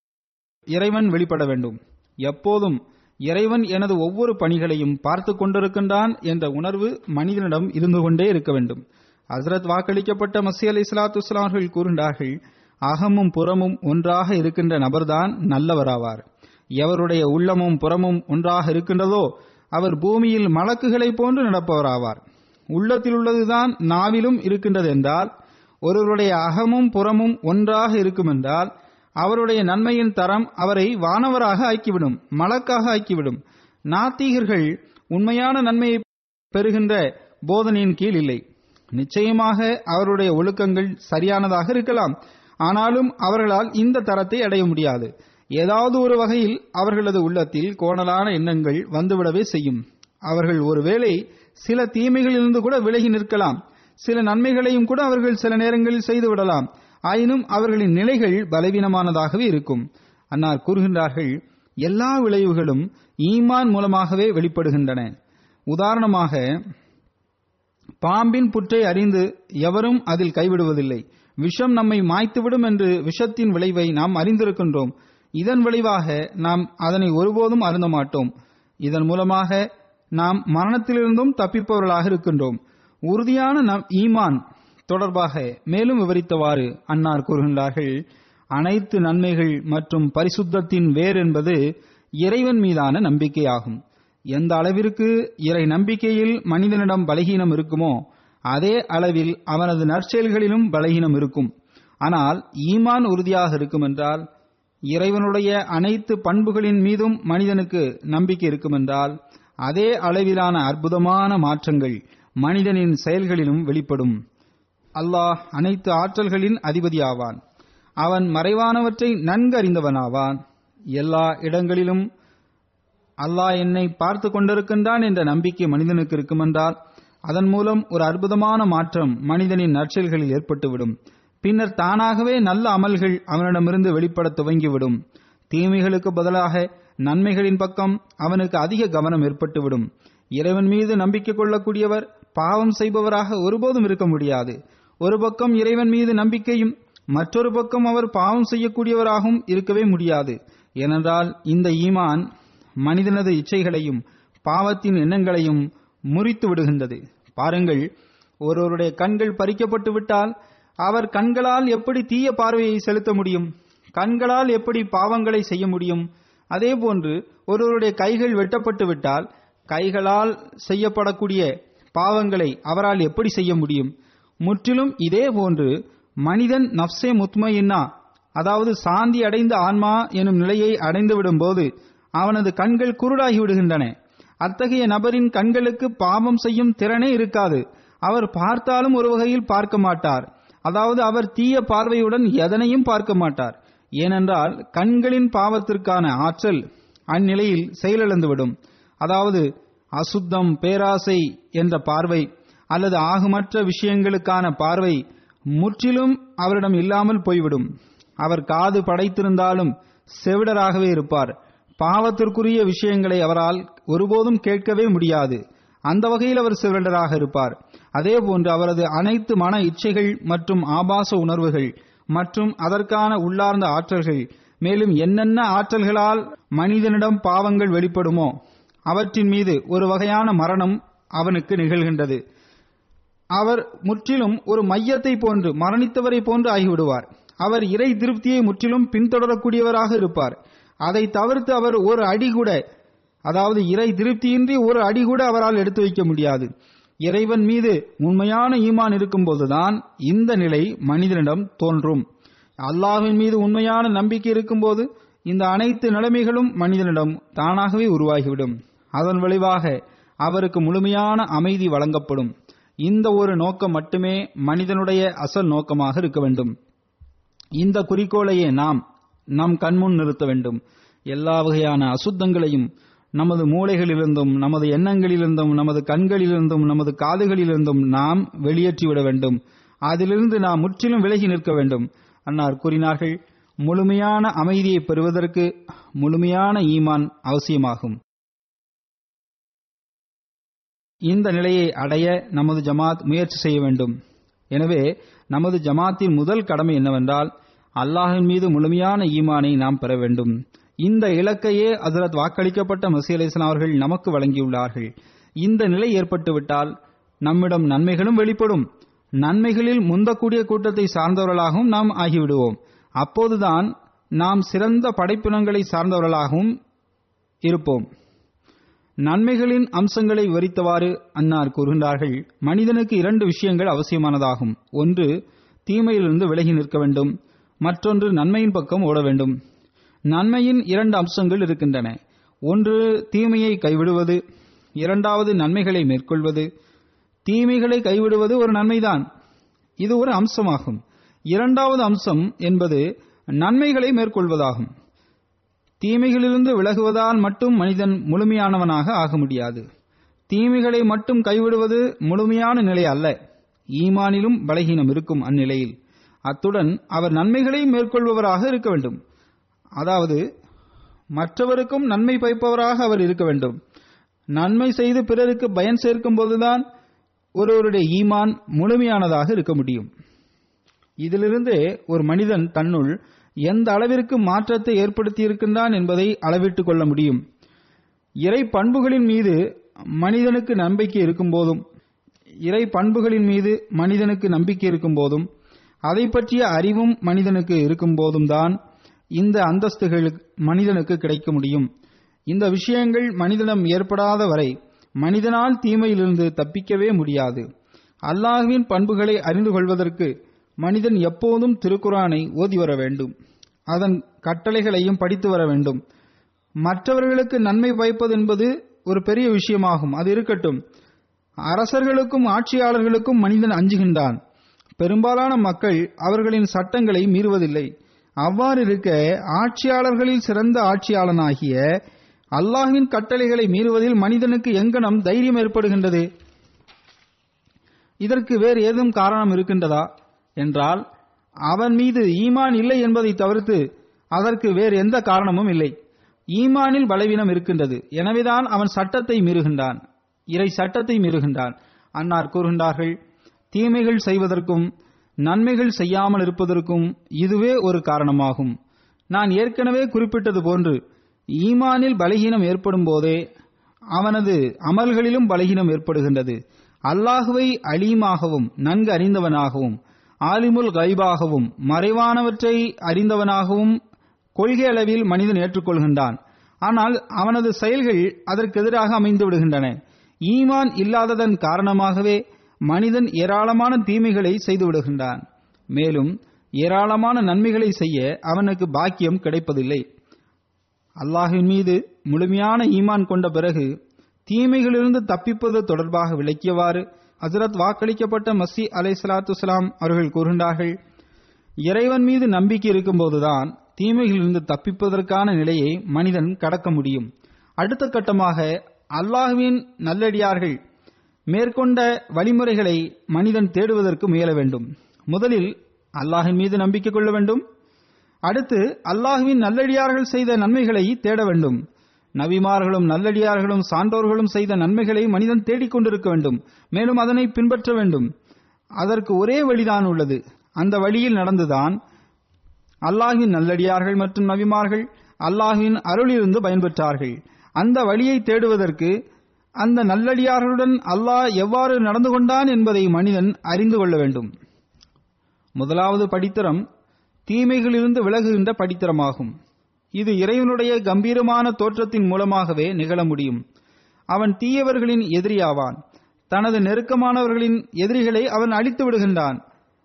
இறைவன் வெளிப்பட வேண்டும் எப்போதும் இறைவன் எனது ஒவ்வொரு பணிகளையும் பார்த்து கொண்டிருக்கின்றான் என்ற உணர்வு மனிதனிடம் இருந்து கொண்டே இருக்க வேண்டும் ஹசரத் வாக்களிக்கப்பட்ட மசி அலி இஸ்லாத்து அவர்கள் கூறுகின்றார்கள் அகமும் புறமும் ஒன்றாக இருக்கின்ற நபர்தான் நல்லவராவார் எவருடைய உள்ளமும் புறமும் ஒன்றாக இருக்கின்றதோ அவர் பூமியில் மலக்குகளைப் போன்று நடப்பவராவார் உள்ளத்தில் உள்ளதுதான் நாவிலும் இருக்கின்றது என்றால் ஒருவருடைய அகமும் புறமும் ஒன்றாக இருக்கும் என்றால் அவருடைய நன்மையின் தரம் அவரை வானவராக ஆக்கிவிடும் மலக்காக ஆக்கிவிடும் நாத்திகர்கள் உண்மையான நன்மையை பெறுகின்ற போதனையின் கீழ் இல்லை நிச்சயமாக அவருடைய ஒழுக்கங்கள் சரியானதாக இருக்கலாம் ஆனாலும் அவர்களால் இந்த தரத்தை அடைய முடியாது ஏதாவது ஒரு வகையில் அவர்களது உள்ளத்தில் கோணலான எண்ணங்கள் வந்துவிடவே செய்யும் அவர்கள் ஒருவேளை சில தீமைகளிலிருந்து கூட விலகி நிற்கலாம் சில நன்மைகளையும் கூட அவர்கள் சில நேரங்களில் செய்து விடலாம் ஆயினும் அவர்களின் நிலைகள் பலவீனமானதாகவே இருக்கும் அன்னார் கூறுகின்றார்கள் எல்லா விளைவுகளும் ஈமான் மூலமாகவே வெளிப்படுகின்றன உதாரணமாக பாம்பின் புற்றை அறிந்து எவரும் அதில் கைவிடுவதில்லை விஷம் நம்மை மாய்த்துவிடும் என்று விஷத்தின் விளைவை நாம் அறிந்திருக்கின்றோம் இதன் விளைவாக நாம் அதனை ஒருபோதும் அருந்த மாட்டோம் இதன் மூலமாக நாம் மரணத்திலிருந்தும் தப்பிப்பவர்களாக இருக்கின்றோம் உறுதியான நம் ஈமான் தொடர்பாக மேலும் விவரித்தவாறு அன்னார் கூறுகின்றார்கள் அனைத்து நன்மைகள் மற்றும் பரிசுத்தத்தின் வேர் என்பது இறைவன் மீதான நம்பிக்கையாகும் எந்த அளவிற்கு இறை நம்பிக்கையில் மனிதனிடம் பலகீனம் இருக்குமோ அதே அளவில் அவனது நற்செயல்களிலும் பலகீனம் இருக்கும் ஆனால் ஈமான் உறுதியாக இருக்கும் என்றால் இறைவனுடைய அனைத்து பண்புகளின் மீதும் மனிதனுக்கு நம்பிக்கை இருக்கும் என்றால் அதே அளவிலான அற்புதமான மாற்றங்கள் மனிதனின் செயல்களிலும் வெளிப்படும் அல்லாஹ் அனைத்து ஆற்றல்களின் அதிபதியாவான் அவன் மறைவானவற்றை நன்கு அறிந்தவனாவான் எல்லா இடங்களிலும் அல்லாஹ் என்னை பார்த்து கொண்டிருக்கின்றான் என்ற நம்பிக்கை மனிதனுக்கு இருக்குமென்றால் அதன் மூலம் ஒரு அற்புதமான மாற்றம் மனிதனின் நற்செயல்களில் ஏற்பட்டுவிடும் பின்னர் தானாகவே நல்ல அமல்கள் அவனிடமிருந்து வெளிப்பட துவங்கிவிடும் தீமைகளுக்கு பதிலாக நன்மைகளின் பக்கம் அவனுக்கு அதிக கவனம் ஏற்பட்டுவிடும் இறைவன் மீது நம்பிக்கை கொள்ளக்கூடியவர் பாவம் செய்பவராக ஒருபோதும் இருக்க முடியாது ஒரு பக்கம் இறைவன் மீது நம்பிக்கையும் மற்றொரு பக்கம் அவர் பாவம் செய்யக்கூடியவராகவும் இருக்கவே முடியாது ஏனென்றால் இந்த ஈமான் மனிதனது இச்சைகளையும் பாவத்தின் எண்ணங்களையும் முறித்து விடுகின்றது பாருங்கள் ஒருவருடைய கண்கள் பறிக்கப்பட்டு விட்டால் அவர் கண்களால் எப்படி தீய பார்வையை செலுத்த முடியும் கண்களால் எப்படி பாவங்களை செய்ய முடியும் அதே போன்று ஒருவருடைய கைகள் வெட்டப்பட்டு விட்டால் கைகளால் செய்யப்படக்கூடிய பாவங்களை அவரால் எப்படி செய்ய முடியும் முற்றிலும் இதே போன்று மனிதன் நப்சே முத்மையின்னா அதாவது சாந்தி அடைந்த ஆன்மா எனும் நிலையை அடைந்துவிடும் போது அவனது கண்கள் குருடாகி விடுகின்றன அத்தகைய நபரின் கண்களுக்கு பாவம் செய்யும் திறனே இருக்காது அவர் பார்த்தாலும் ஒரு வகையில் பார்க்க மாட்டார் அதாவது அவர் தீய பார்வையுடன் எதனையும் பார்க்க மாட்டார் ஏனென்றால் கண்களின் பாவத்திற்கான ஆற்றல் அந்நிலையில் செயலிழந்துவிடும் அதாவது அசுத்தம் பேராசை என்ற பார்வை அல்லது ஆகுமற்ற விஷயங்களுக்கான பார்வை முற்றிலும் அவரிடம் இல்லாமல் போய்விடும் அவர் காது படைத்திருந்தாலும் செவிடராகவே இருப்பார் பாவத்திற்குரிய விஷயங்களை அவரால் ஒருபோதும் கேட்கவே முடியாது அந்த வகையில் அவர் செவிடராக இருப்பார் அதே போன்று அவரது அனைத்து மன இச்சைகள் மற்றும் ஆபாச உணர்வுகள் மற்றும் அதற்கான உள்ளார்ந்த ஆற்றல்கள் மேலும் என்னென்ன ஆற்றல்களால் மனிதனிடம் பாவங்கள் வெளிப்படுமோ அவற்றின் மீது ஒரு வகையான மரணம் அவனுக்கு நிகழ்கின்றது அவர் முற்றிலும் ஒரு மையத்தை போன்று மரணித்தவரை போன்று ஆகிவிடுவார் அவர் இறை திருப்தியை முற்றிலும் பின்தொடரக்கூடியவராக இருப்பார் அதை தவிர்த்து அவர் ஒரு அடி கூட அதாவது இறை திருப்தியின்றி ஒரு அடி கூட அவரால் எடுத்து வைக்க முடியாது இறைவன் மீது உண்மையான ஈமான் இருக்கும்போதுதான் இந்த நிலை மனிதனிடம் தோன்றும் அல்லாஹ்வின் மீது உண்மையான நம்பிக்கை இருக்கும்போது இந்த அனைத்து நிலைமைகளும் மனிதனிடம் தானாகவே உருவாகிவிடும் அதன் விளைவாக அவருக்கு முழுமையான அமைதி வழங்கப்படும் இந்த ஒரு நோக்கம் மட்டுமே மனிதனுடைய அசல் நோக்கமாக இருக்க வேண்டும் இந்த குறிக்கோளையே நாம் நம் கண்முன் நிறுத்த வேண்டும் எல்லா வகையான அசுத்தங்களையும் நமது மூளைகளிலிருந்தும் நமது எண்ணங்களிலிருந்தும் நமது கண்களிலிருந்தும் நமது காதுகளிலிருந்தும் நாம் வெளியேற்றிவிட வேண்டும் அதிலிருந்து நாம் முற்றிலும் விலகி நிற்க வேண்டும் அன்னார் கூறினார்கள் முழுமையான அமைதியை பெறுவதற்கு முழுமையான ஈமான் அவசியமாகும் இந்த நிலையை அடைய நமது ஜமாத் முயற்சி செய்ய வேண்டும் எனவே நமது ஜமாத்தின் முதல் கடமை என்னவென்றால் அல்லாஹின் மீது முழுமையான ஈமானை நாம் பெற வேண்டும் இந்த இலக்கையே ஹசரத் வாக்களிக்கப்பட்ட மசி அலி இஸ்லாம் அவர்கள் நமக்கு வழங்கியுள்ளார்கள் இந்த நிலை ஏற்பட்டுவிட்டால் நம்மிடம் நன்மைகளும் வெளிப்படும் நன்மைகளில் முந்தக்கூடிய கூட்டத்தை சார்ந்தவர்களாகவும் நாம் ஆகிவிடுவோம் அப்போதுதான் நாம் சிறந்த படைப்பினங்களை சார்ந்தவர்களாகவும் இருப்போம் நன்மைகளின் அம்சங்களை விவரித்தவாறு அன்னார் கூறுகின்றார்கள் மனிதனுக்கு இரண்டு விஷயங்கள் அவசியமானதாகும் ஒன்று தீமையிலிருந்து விலகி நிற்க வேண்டும் மற்றொன்று நன்மையின் பக்கம் ஓட வேண்டும் நன்மையின் இரண்டு அம்சங்கள் இருக்கின்றன ஒன்று தீமையை கைவிடுவது இரண்டாவது நன்மைகளை மேற்கொள்வது தீமைகளை கைவிடுவது ஒரு நன்மைதான் இது ஒரு அம்சமாகும் இரண்டாவது அம்சம் என்பது நன்மைகளை மேற்கொள்வதாகும் தீமைகளிலிருந்து விலகுவதால் மட்டும் மனிதன் முழுமையானவனாக ஆக முடியாது தீமைகளை மட்டும் கைவிடுவது முழுமையான நிலை அல்ல ஈமானிலும் பலகீனம் இருக்கும் அந்நிலையில் அத்துடன் அவர் நன்மைகளை மேற்கொள்பவராக இருக்க வேண்டும் அதாவது மற்றவருக்கும் நன்மை பயப்பவராக அவர் இருக்க வேண்டும் நன்மை செய்து பிறருக்கு பயன் சேர்க்கும் போதுதான் ஒருவருடைய ஈமான் முழுமையானதாக இருக்க முடியும் இதிலிருந்து ஒரு மனிதன் தன்னுள் எந்த அளவிற்கு மாற்றத்தை ஏற்படுத்தி இருக்கின்றான் என்பதை அளவிட்டுக் கொள்ள முடியும் இறை பண்புகளின் மீது மனிதனுக்கு நம்பிக்கை இருக்கும் போதும் இறை பண்புகளின் மீது மனிதனுக்கு நம்பிக்கை இருக்கும் போதும் அதை பற்றிய அறிவும் மனிதனுக்கு இருக்கும் போதும் தான் இந்த அந்தஸ்துகள் மனிதனுக்கு கிடைக்க முடியும் இந்த விஷயங்கள் மனிதனிடம் ஏற்படாத வரை மனிதனால் தீமையிலிருந்து தப்பிக்கவே முடியாது அல்லாஹ்வின் பண்புகளை அறிந்து கொள்வதற்கு மனிதன் எப்போதும் திருக்குரானை ஓதி வர வேண்டும் அதன் கட்டளைகளையும் படித்து வர வேண்டும் மற்றவர்களுக்கு நன்மை பயப்பது என்பது ஒரு பெரிய விஷயமாகும் அது இருக்கட்டும் அரசர்களுக்கும் ஆட்சியாளர்களுக்கும் மனிதன் அஞ்சுகின்றான் பெரும்பாலான மக்கள் அவர்களின் சட்டங்களை மீறுவதில்லை அவ்வாறு இருக்க ஆட்சியாளர்களில் சிறந்த ஆட்சியாளனாகிய அல்லாஹ்வின் கட்டளைகளை மீறுவதில் மனிதனுக்கு எங்கனம் தைரியம் ஏற்படுகின்றது இதற்கு வேறு ஏதும் காரணம் இருக்கின்றதா என்றால் அவன் மீது ஈமான் இல்லை என்பதை தவிர்த்து அதற்கு வேறு எந்த காரணமும் இல்லை ஈமானில் பலவீனம் இருக்கின்றது எனவேதான் அவன் சட்டத்தை மீறுகின்றான் இறை சட்டத்தை மீறுகின்றான் அன்னார் கூறுகின்றார்கள் தீமைகள் செய்வதற்கும் நன்மைகள் செய்யாமல் இருப்பதற்கும் இதுவே ஒரு காரணமாகும் நான் ஏற்கனவே குறிப்பிட்டது போன்று ஈமானில் பலகீனம் ஏற்படும் போதே அவனது அமல்களிலும் பலகீனம் ஏற்படுகின்றது அல்லாஹுவை அலீமாகவும் நன்கு அறிந்தவனாகவும் ஆலிமுல் கைபாகவும் மறைவானவற்றை அறிந்தவனாகவும் கொள்கை அளவில் மனிதன் ஏற்றுக்கொள்கின்றான் ஆனால் அவனது செயல்கள் அதற்கு எதிராக அமைந்து விடுகின்றன ஈமான் இல்லாததன் காரணமாகவே மனிதன் ஏராளமான தீமைகளை செய்து விடுகின்றான் மேலும் ஏராளமான நன்மைகளை செய்ய அவனுக்கு பாக்கியம் கிடைப்பதில்லை அல்லாஹின் மீது முழுமையான ஈமான் கொண்ட பிறகு தீமைகளிலிருந்து தப்பிப்பது தொடர்பாக விளக்கியவாறு ஹசரத் வாக்களிக்கப்பட்ட மசி அலை சலாத்து அவர்கள் கூறுகின்றார்கள் இறைவன் மீது நம்பிக்கை இருக்கும்போதுதான் தீமைகளிலிருந்து தப்பிப்பதற்கான நிலையை மனிதன் கடக்க முடியும் அடுத்த கட்டமாக அல்லாஹுவின் நல்லடியார்கள் மேற்கொண்ட வழிமுறைகளை மனிதன் தேடுவதற்கு முயல வேண்டும் முதலில் அல்லாஹின் மீது நம்பிக்கை கொள்ள வேண்டும் அடுத்து அல்லாஹுவின் நல்லடியார்கள் செய்த நன்மைகளை தேட வேண்டும் நபிமார்களும் நல்லடியார்களும் சான்றோர்களும் செய்த நன்மைகளை மனிதன் தேடிக்கொண்டிருக்க வேண்டும் மேலும் அதனை பின்பற்ற வேண்டும் அதற்கு ஒரே வழிதான் உள்ளது அந்த வழியில் நடந்துதான் அல்லாஹின் நல்லடியார்கள் மற்றும் நபிமார்கள் அல்லாஹின் அருளிலிருந்து பயன்பெற்றார்கள் அந்த வழியை தேடுவதற்கு அந்த நல்லடியார்களுடன் அல்லாஹ் எவ்வாறு நடந்து கொண்டான் என்பதை மனிதன் அறிந்து கொள்ள வேண்டும் முதலாவது படித்தரம் தீமைகளிலிருந்து விலகுகின்ற படித்தரமாகும் இது இறைவனுடைய கம்பீரமான தோற்றத்தின் மூலமாகவே நிகழ முடியும் அவன் தீயவர்களின் எதிரியாவான் தனது நெருக்கமானவர்களின் எதிரிகளை அவன் அழித்து விடுகின்றான்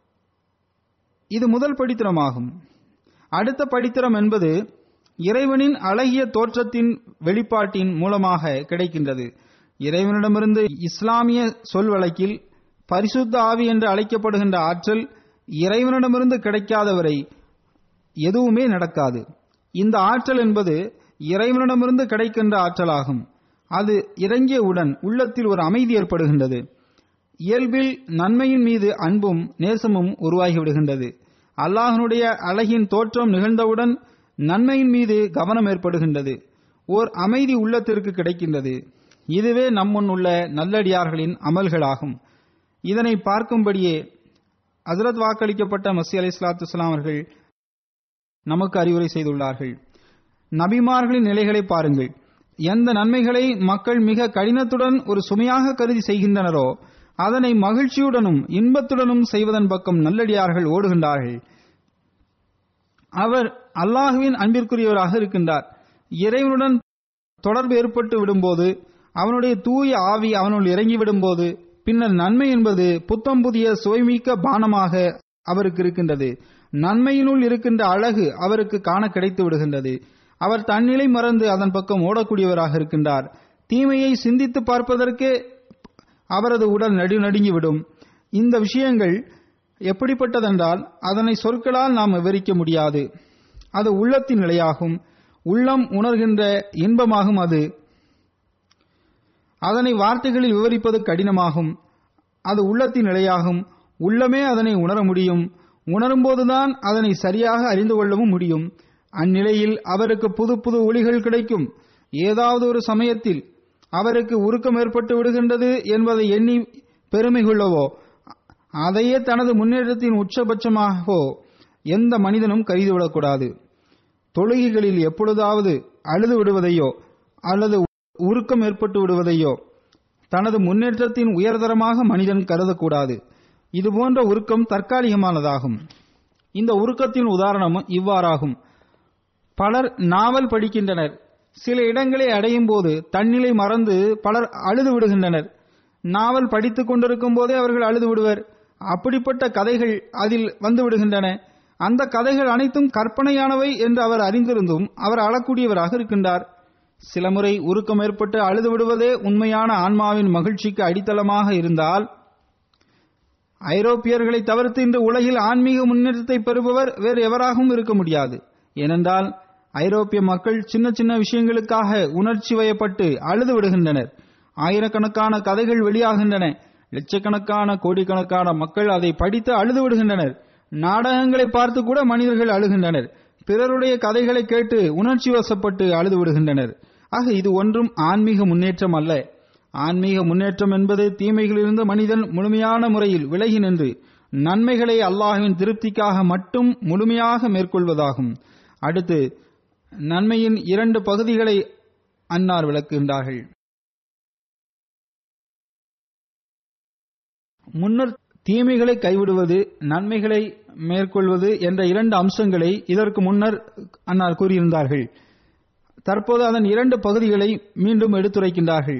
இது முதல் படித்திரமாகும் அடுத்த படித்திரம் என்பது இறைவனின் அழகிய தோற்றத்தின் வெளிப்பாட்டின் மூலமாக கிடைக்கின்றது இறைவனிடமிருந்து இஸ்லாமிய சொல் வழக்கில் பரிசுத்த ஆவி என்று அழைக்கப்படுகின்ற ஆற்றல் இறைவனிடமிருந்து கிடைக்காதவரை எதுவுமே நடக்காது இந்த ஆற்றல் என்பது இறைவனிடமிருந்து கிடைக்கின்ற ஆற்றலாகும் அது இறங்கியவுடன் உள்ளத்தில் ஒரு அமைதி ஏற்படுகின்றது இயல்பில் நன்மையின் மீது அன்பும் நேசமும் உருவாகிவிடுகின்றது அல்லாஹனுடைய அழகின் தோற்றம் நிகழ்ந்தவுடன் நன்மையின் மீது கவனம் ஏற்படுகின்றது ஓர் அமைதி உள்ளத்திற்கு கிடைக்கின்றது இதுவே நம்முன் உள்ள நல்லடியார்களின் அமல்களாகும் இதனை பார்க்கும்படியே ஹசரத் வாக்களிக்கப்பட்ட மசி அலி இஸ்லாத்து அவர்கள் நமக்கு அறிவுரை செய்துள்ளார்கள் நபிமார்களின் நிலைகளை பாருங்கள் எந்த நன்மைகளை மக்கள் மிக கடினத்துடன் ஒரு சுமையாக கருதி செய்கின்றனரோ அதனை மகிழ்ச்சியுடனும் இன்பத்துடனும் செய்வதன் பக்கம் நல்லடியார்கள் ஓடுகின்றார்கள் அவர் அல்லாஹுவின் அன்பிற்குரியவராக இருக்கின்றார் இறைவனுடன் தொடர்பு ஏற்பட்டு விடும்போது அவனுடைய தூய ஆவி அவனுள் இறங்கிவிடும்போது பின்னர் நன்மை என்பது புத்தம் புதிய சுவைமிக்க பானமாக அவருக்கு இருக்கின்றது நன்மையினுள் இருக்கின்ற அழகு அவருக்கு காண கிடைத்து விடுகின்றது அவர் தன்னிலை மறந்து அதன் பக்கம் ஓடக்கூடியவராக இருக்கின்றார் தீமையை சிந்தித்து பார்ப்பதற்கே அவரது உடல் நடு நடுங்கிவிடும் இந்த விஷயங்கள் எப்படிப்பட்டதென்றால் அதனை சொற்களால் நாம் விவரிக்க முடியாது அது உள்ளத்தின் நிலையாகும் உள்ளம் உணர்கின்ற இன்பமாகும் அது அதனை வார்த்தைகளில் விவரிப்பது கடினமாகும் அது உள்ளத்தின் நிலையாகும் உள்ளமே அதனை உணர முடியும் உணரும்போதுதான் அதனை சரியாக அறிந்து கொள்ளவும் முடியும் அந்நிலையில் அவருக்கு புது புது ஒளிகள் கிடைக்கும் ஏதாவது ஒரு சமயத்தில் அவருக்கு உருக்கம் ஏற்பட்டு விடுகின்றது என்பதை எண்ணி பெருமை கொள்ளவோ அதையே தனது முன்னேற்றத்தின் உச்சபட்சமாகவோ எந்த மனிதனும் கருதிவிடக்கூடாது தொழுகைகளில் எப்பொழுதாவது அழுது விடுவதையோ அல்லது உருக்கம் ஏற்பட்டு விடுவதையோ தனது முன்னேற்றத்தின் உயர்தரமாக மனிதன் கருதக்கூடாது இதுபோன்ற உருக்கம் தற்காலிகமானதாகும் இந்த உருக்கத்தின் உதாரணம் இவ்வாறாகும் பலர் நாவல் படிக்கின்றனர் சில இடங்களை அடையும் போது தன்னிலை மறந்து பலர் அழுது விடுகின்றனர் நாவல் படித்துக் கொண்டிருக்கும் போதே அவர்கள் அழுது விடுவர் அப்படிப்பட்ட கதைகள் அதில் வந்து விடுகின்றன அந்த கதைகள் அனைத்தும் கற்பனையானவை என்று அவர் அறிந்திருந்தும் அவர் அழக்கூடியவராக இருக்கின்றார் சில முறை உருக்கம் ஏற்பட்டு அழுது விடுவதே உண்மையான ஆன்மாவின் மகிழ்ச்சிக்கு அடித்தளமாக இருந்தால் ஐரோப்பியர்களை தவிர்த்து இன்று உலகில் ஆன்மீக முன்னேற்றத்தை பெறுபவர் வேறு எவராகவும் இருக்க முடியாது ஏனென்றால் ஐரோப்பிய மக்கள் சின்ன சின்ன விஷயங்களுக்காக உணர்ச்சி வயப்பட்டு அழுது விடுகின்றனர் ஆயிரக்கணக்கான கதைகள் வெளியாகின்றன லட்சக்கணக்கான கோடிக்கணக்கான மக்கள் அதை படித்து அழுது விடுகின்றனர் நாடகங்களை பார்த்து கூட மனிதர்கள் அழுகின்றனர் பிறருடைய கதைகளை கேட்டு உணர்ச்சி வசப்பட்டு அழுது விடுகின்றனர் ஆக இது ஒன்றும் ஆன்மீக முன்னேற்றம் அல்ல ஆன்மீக முன்னேற்றம் என்பது தீமைகளிலிருந்து மனிதன் முழுமையான முறையில் விலகி நின்று நன்மைகளை அல்லாஹ்வின் திருப்திக்காக மட்டும் முழுமையாக மேற்கொள்வதாகும் அடுத்து நன்மையின் இரண்டு பகுதிகளை அன்னார் விளக்குகின்றார்கள் முன்னர் தீமைகளை கைவிடுவது நன்மைகளை மேற்கொள்வது என்ற இரண்டு அம்சங்களை இதற்கு முன்னர் அன்னார் கூறியிருந்தார்கள் தற்போது அதன் இரண்டு பகுதிகளை மீண்டும் எடுத்துரைக்கின்றார்கள்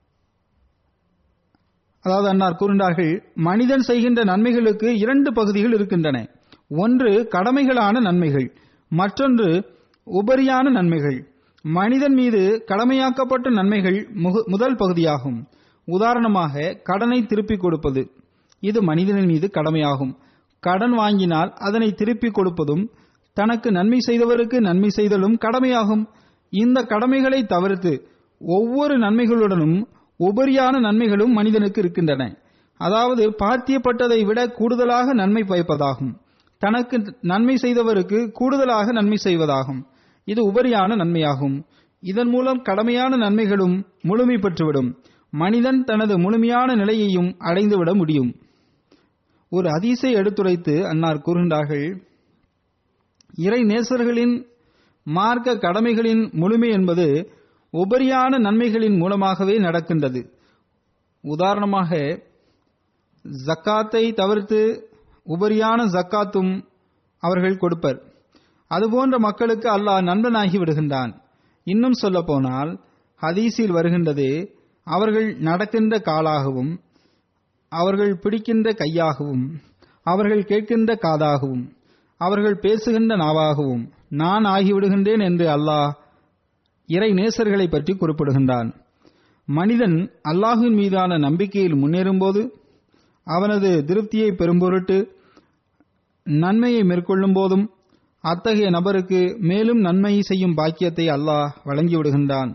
அதாவது அன்னார் கூறுகின்றார்கள் மனிதன் செய்கின்ற நன்மைகளுக்கு இரண்டு பகுதிகள் இருக்கின்றன ஒன்று கடமைகளான நன்மைகள் மற்றொன்று உபரியான நன்மைகள் மனிதன் மீது கடமையாக்கப்பட்ட நன்மைகள் முகு- முதல் பகுதியாகும் உதாரணமாக கடனை திருப்பிக் கொடுப்பது இது மனிதனின் மீது கடமையாகும் கடன் வாங்கினால் அதனை திருப்பிக் கொடுப்பதும் தனக்கு நன்மை செய்தவருக்கு நன்மை செய்தலும் கடமையாகும் இந்த கடமைகளை தவிர்த்து ஒவ்வொரு நன்மைகளுடனும் உபரியான நன்மைகளும் மனிதனுக்கு இருக்கின்றன அதாவது பார்த்தியப்பட்டதை விட கூடுதலாக நன்மை பயப்பதாகும் தனக்கு நன்மை செய்தவருக்கு கூடுதலாக நன்மை செய்வதாகும் இது உபரியான நன்மையாகும் இதன் மூலம் கடமையான நன்மைகளும் முழுமை பெற்றுவிடும் மனிதன் தனது முழுமையான நிலையையும் அடைந்துவிட முடியும் ஒரு அதிசை எடுத்துரைத்து அன்னார் கூறுகின்றார்கள் இறை நேசர்களின் மார்க்க கடமைகளின் முழுமை என்பது உபரியான நன்மைகளின் மூலமாகவே நடக்கின்றது உதாரணமாக ஜக்காத்தை தவிர்த்து உபரியான ஜக்காத்தும் அவர்கள் கொடுப்பர் அதுபோன்ற மக்களுக்கு அல்லாஹ் நண்பனாகி விடுகின்றான் இன்னும் சொல்ல போனால் ஹதீஸில் வருகின்றது அவர்கள் நடக்கின்ற காலாகவும் அவர்கள் பிடிக்கின்ற கையாகவும் அவர்கள் கேட்கின்ற காதாகவும் அவர்கள் பேசுகின்ற நாவாகவும் நான் ஆகிவிடுகின்றேன் என்று அல்லாஹ் இறை நேசர்களை பற்றி குறிப்பிடுகின்றான் மனிதன் அல்லாஹ்வின் மீதான நம்பிக்கையில் முன்னேறும்போது அவனது திருப்தியை பெறும் பொருட்டு நன்மையை மேற்கொள்ளும் போதும் அத்தகைய நபருக்கு மேலும் நன்மை செய்யும் பாக்கியத்தை அல்லாஹ் வழங்கிவிடுகின்றான்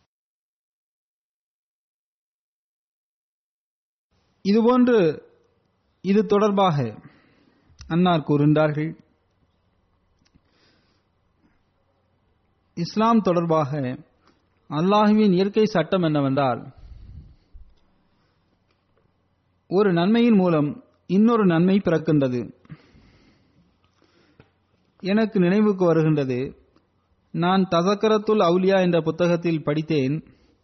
இதுபோன்று இது தொடர்பாக அன்னார் கூறுகின்றார்கள் இஸ்லாம் தொடர்பாக அல்லாஹுவின் இயற்கை சட்டம் என்னவென்றால் ஒரு நன்மையின் மூலம் இன்னொரு நன்மை பிறக்கின்றது எனக்கு நினைவுக்கு வருகின்றது நான் தசக்கரத்துல் அவுலியா என்ற புத்தகத்தில் படித்தேன்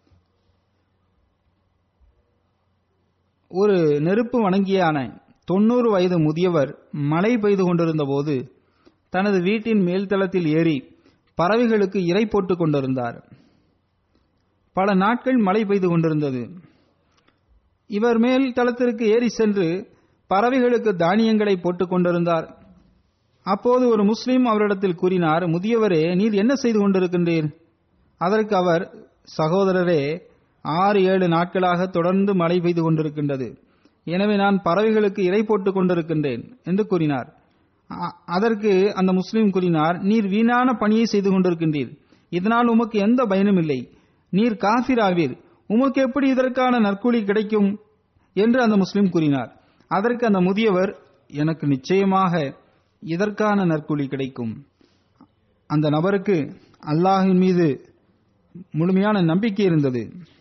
ஒரு நெருப்பு வணங்கியான தொண்ணூறு வயது முதியவர் மழை பெய்து கொண்டிருந்த போது தனது வீட்டின் மேல்தளத்தில் ஏறி பறவைகளுக்கு இரை போட்டுக் கொண்டிருந்தார் பல நாட்கள் மழை பெய்து கொண்டிருந்தது இவர் மேல் தளத்திற்கு ஏறி சென்று பறவைகளுக்கு தானியங்களை போட்டுக் கொண்டிருந்தார் அப்போது ஒரு முஸ்லிம் அவரிடத்தில் கூறினார் முதியவரே நீர் என்ன செய்து கொண்டிருக்கின்றீர் அதற்கு அவர் சகோதரரே ஆறு ஏழு நாட்களாக தொடர்ந்து மழை பெய்து கொண்டிருக்கின்றது எனவே நான் பறவைகளுக்கு இரை போட்டுக் கொண்டிருக்கின்றேன் என்று கூறினார் அ- அதற்கு அந்த முஸ்லிம் கூறினார் நீர் வீணான பணியை செய்து கொண்டிருக்கின்றீர் இதனால் உமக்கு எந்த பயனும் இல்லை நீர் காஃபிராவீர் உமக்கு எப்படி இதற்கான நற்கூலி கிடைக்கும் என்று அந்த முஸ்லிம் கூறினார் அதற்கு அந்த முதியவர் எனக்கு நிச்சயமாக இதற்கான நற்கூலி கிடைக்கும் அந்த நபருக்கு அல்லாஹ்வின் மீது முழுமையான நம்பிக்கை இருந்தது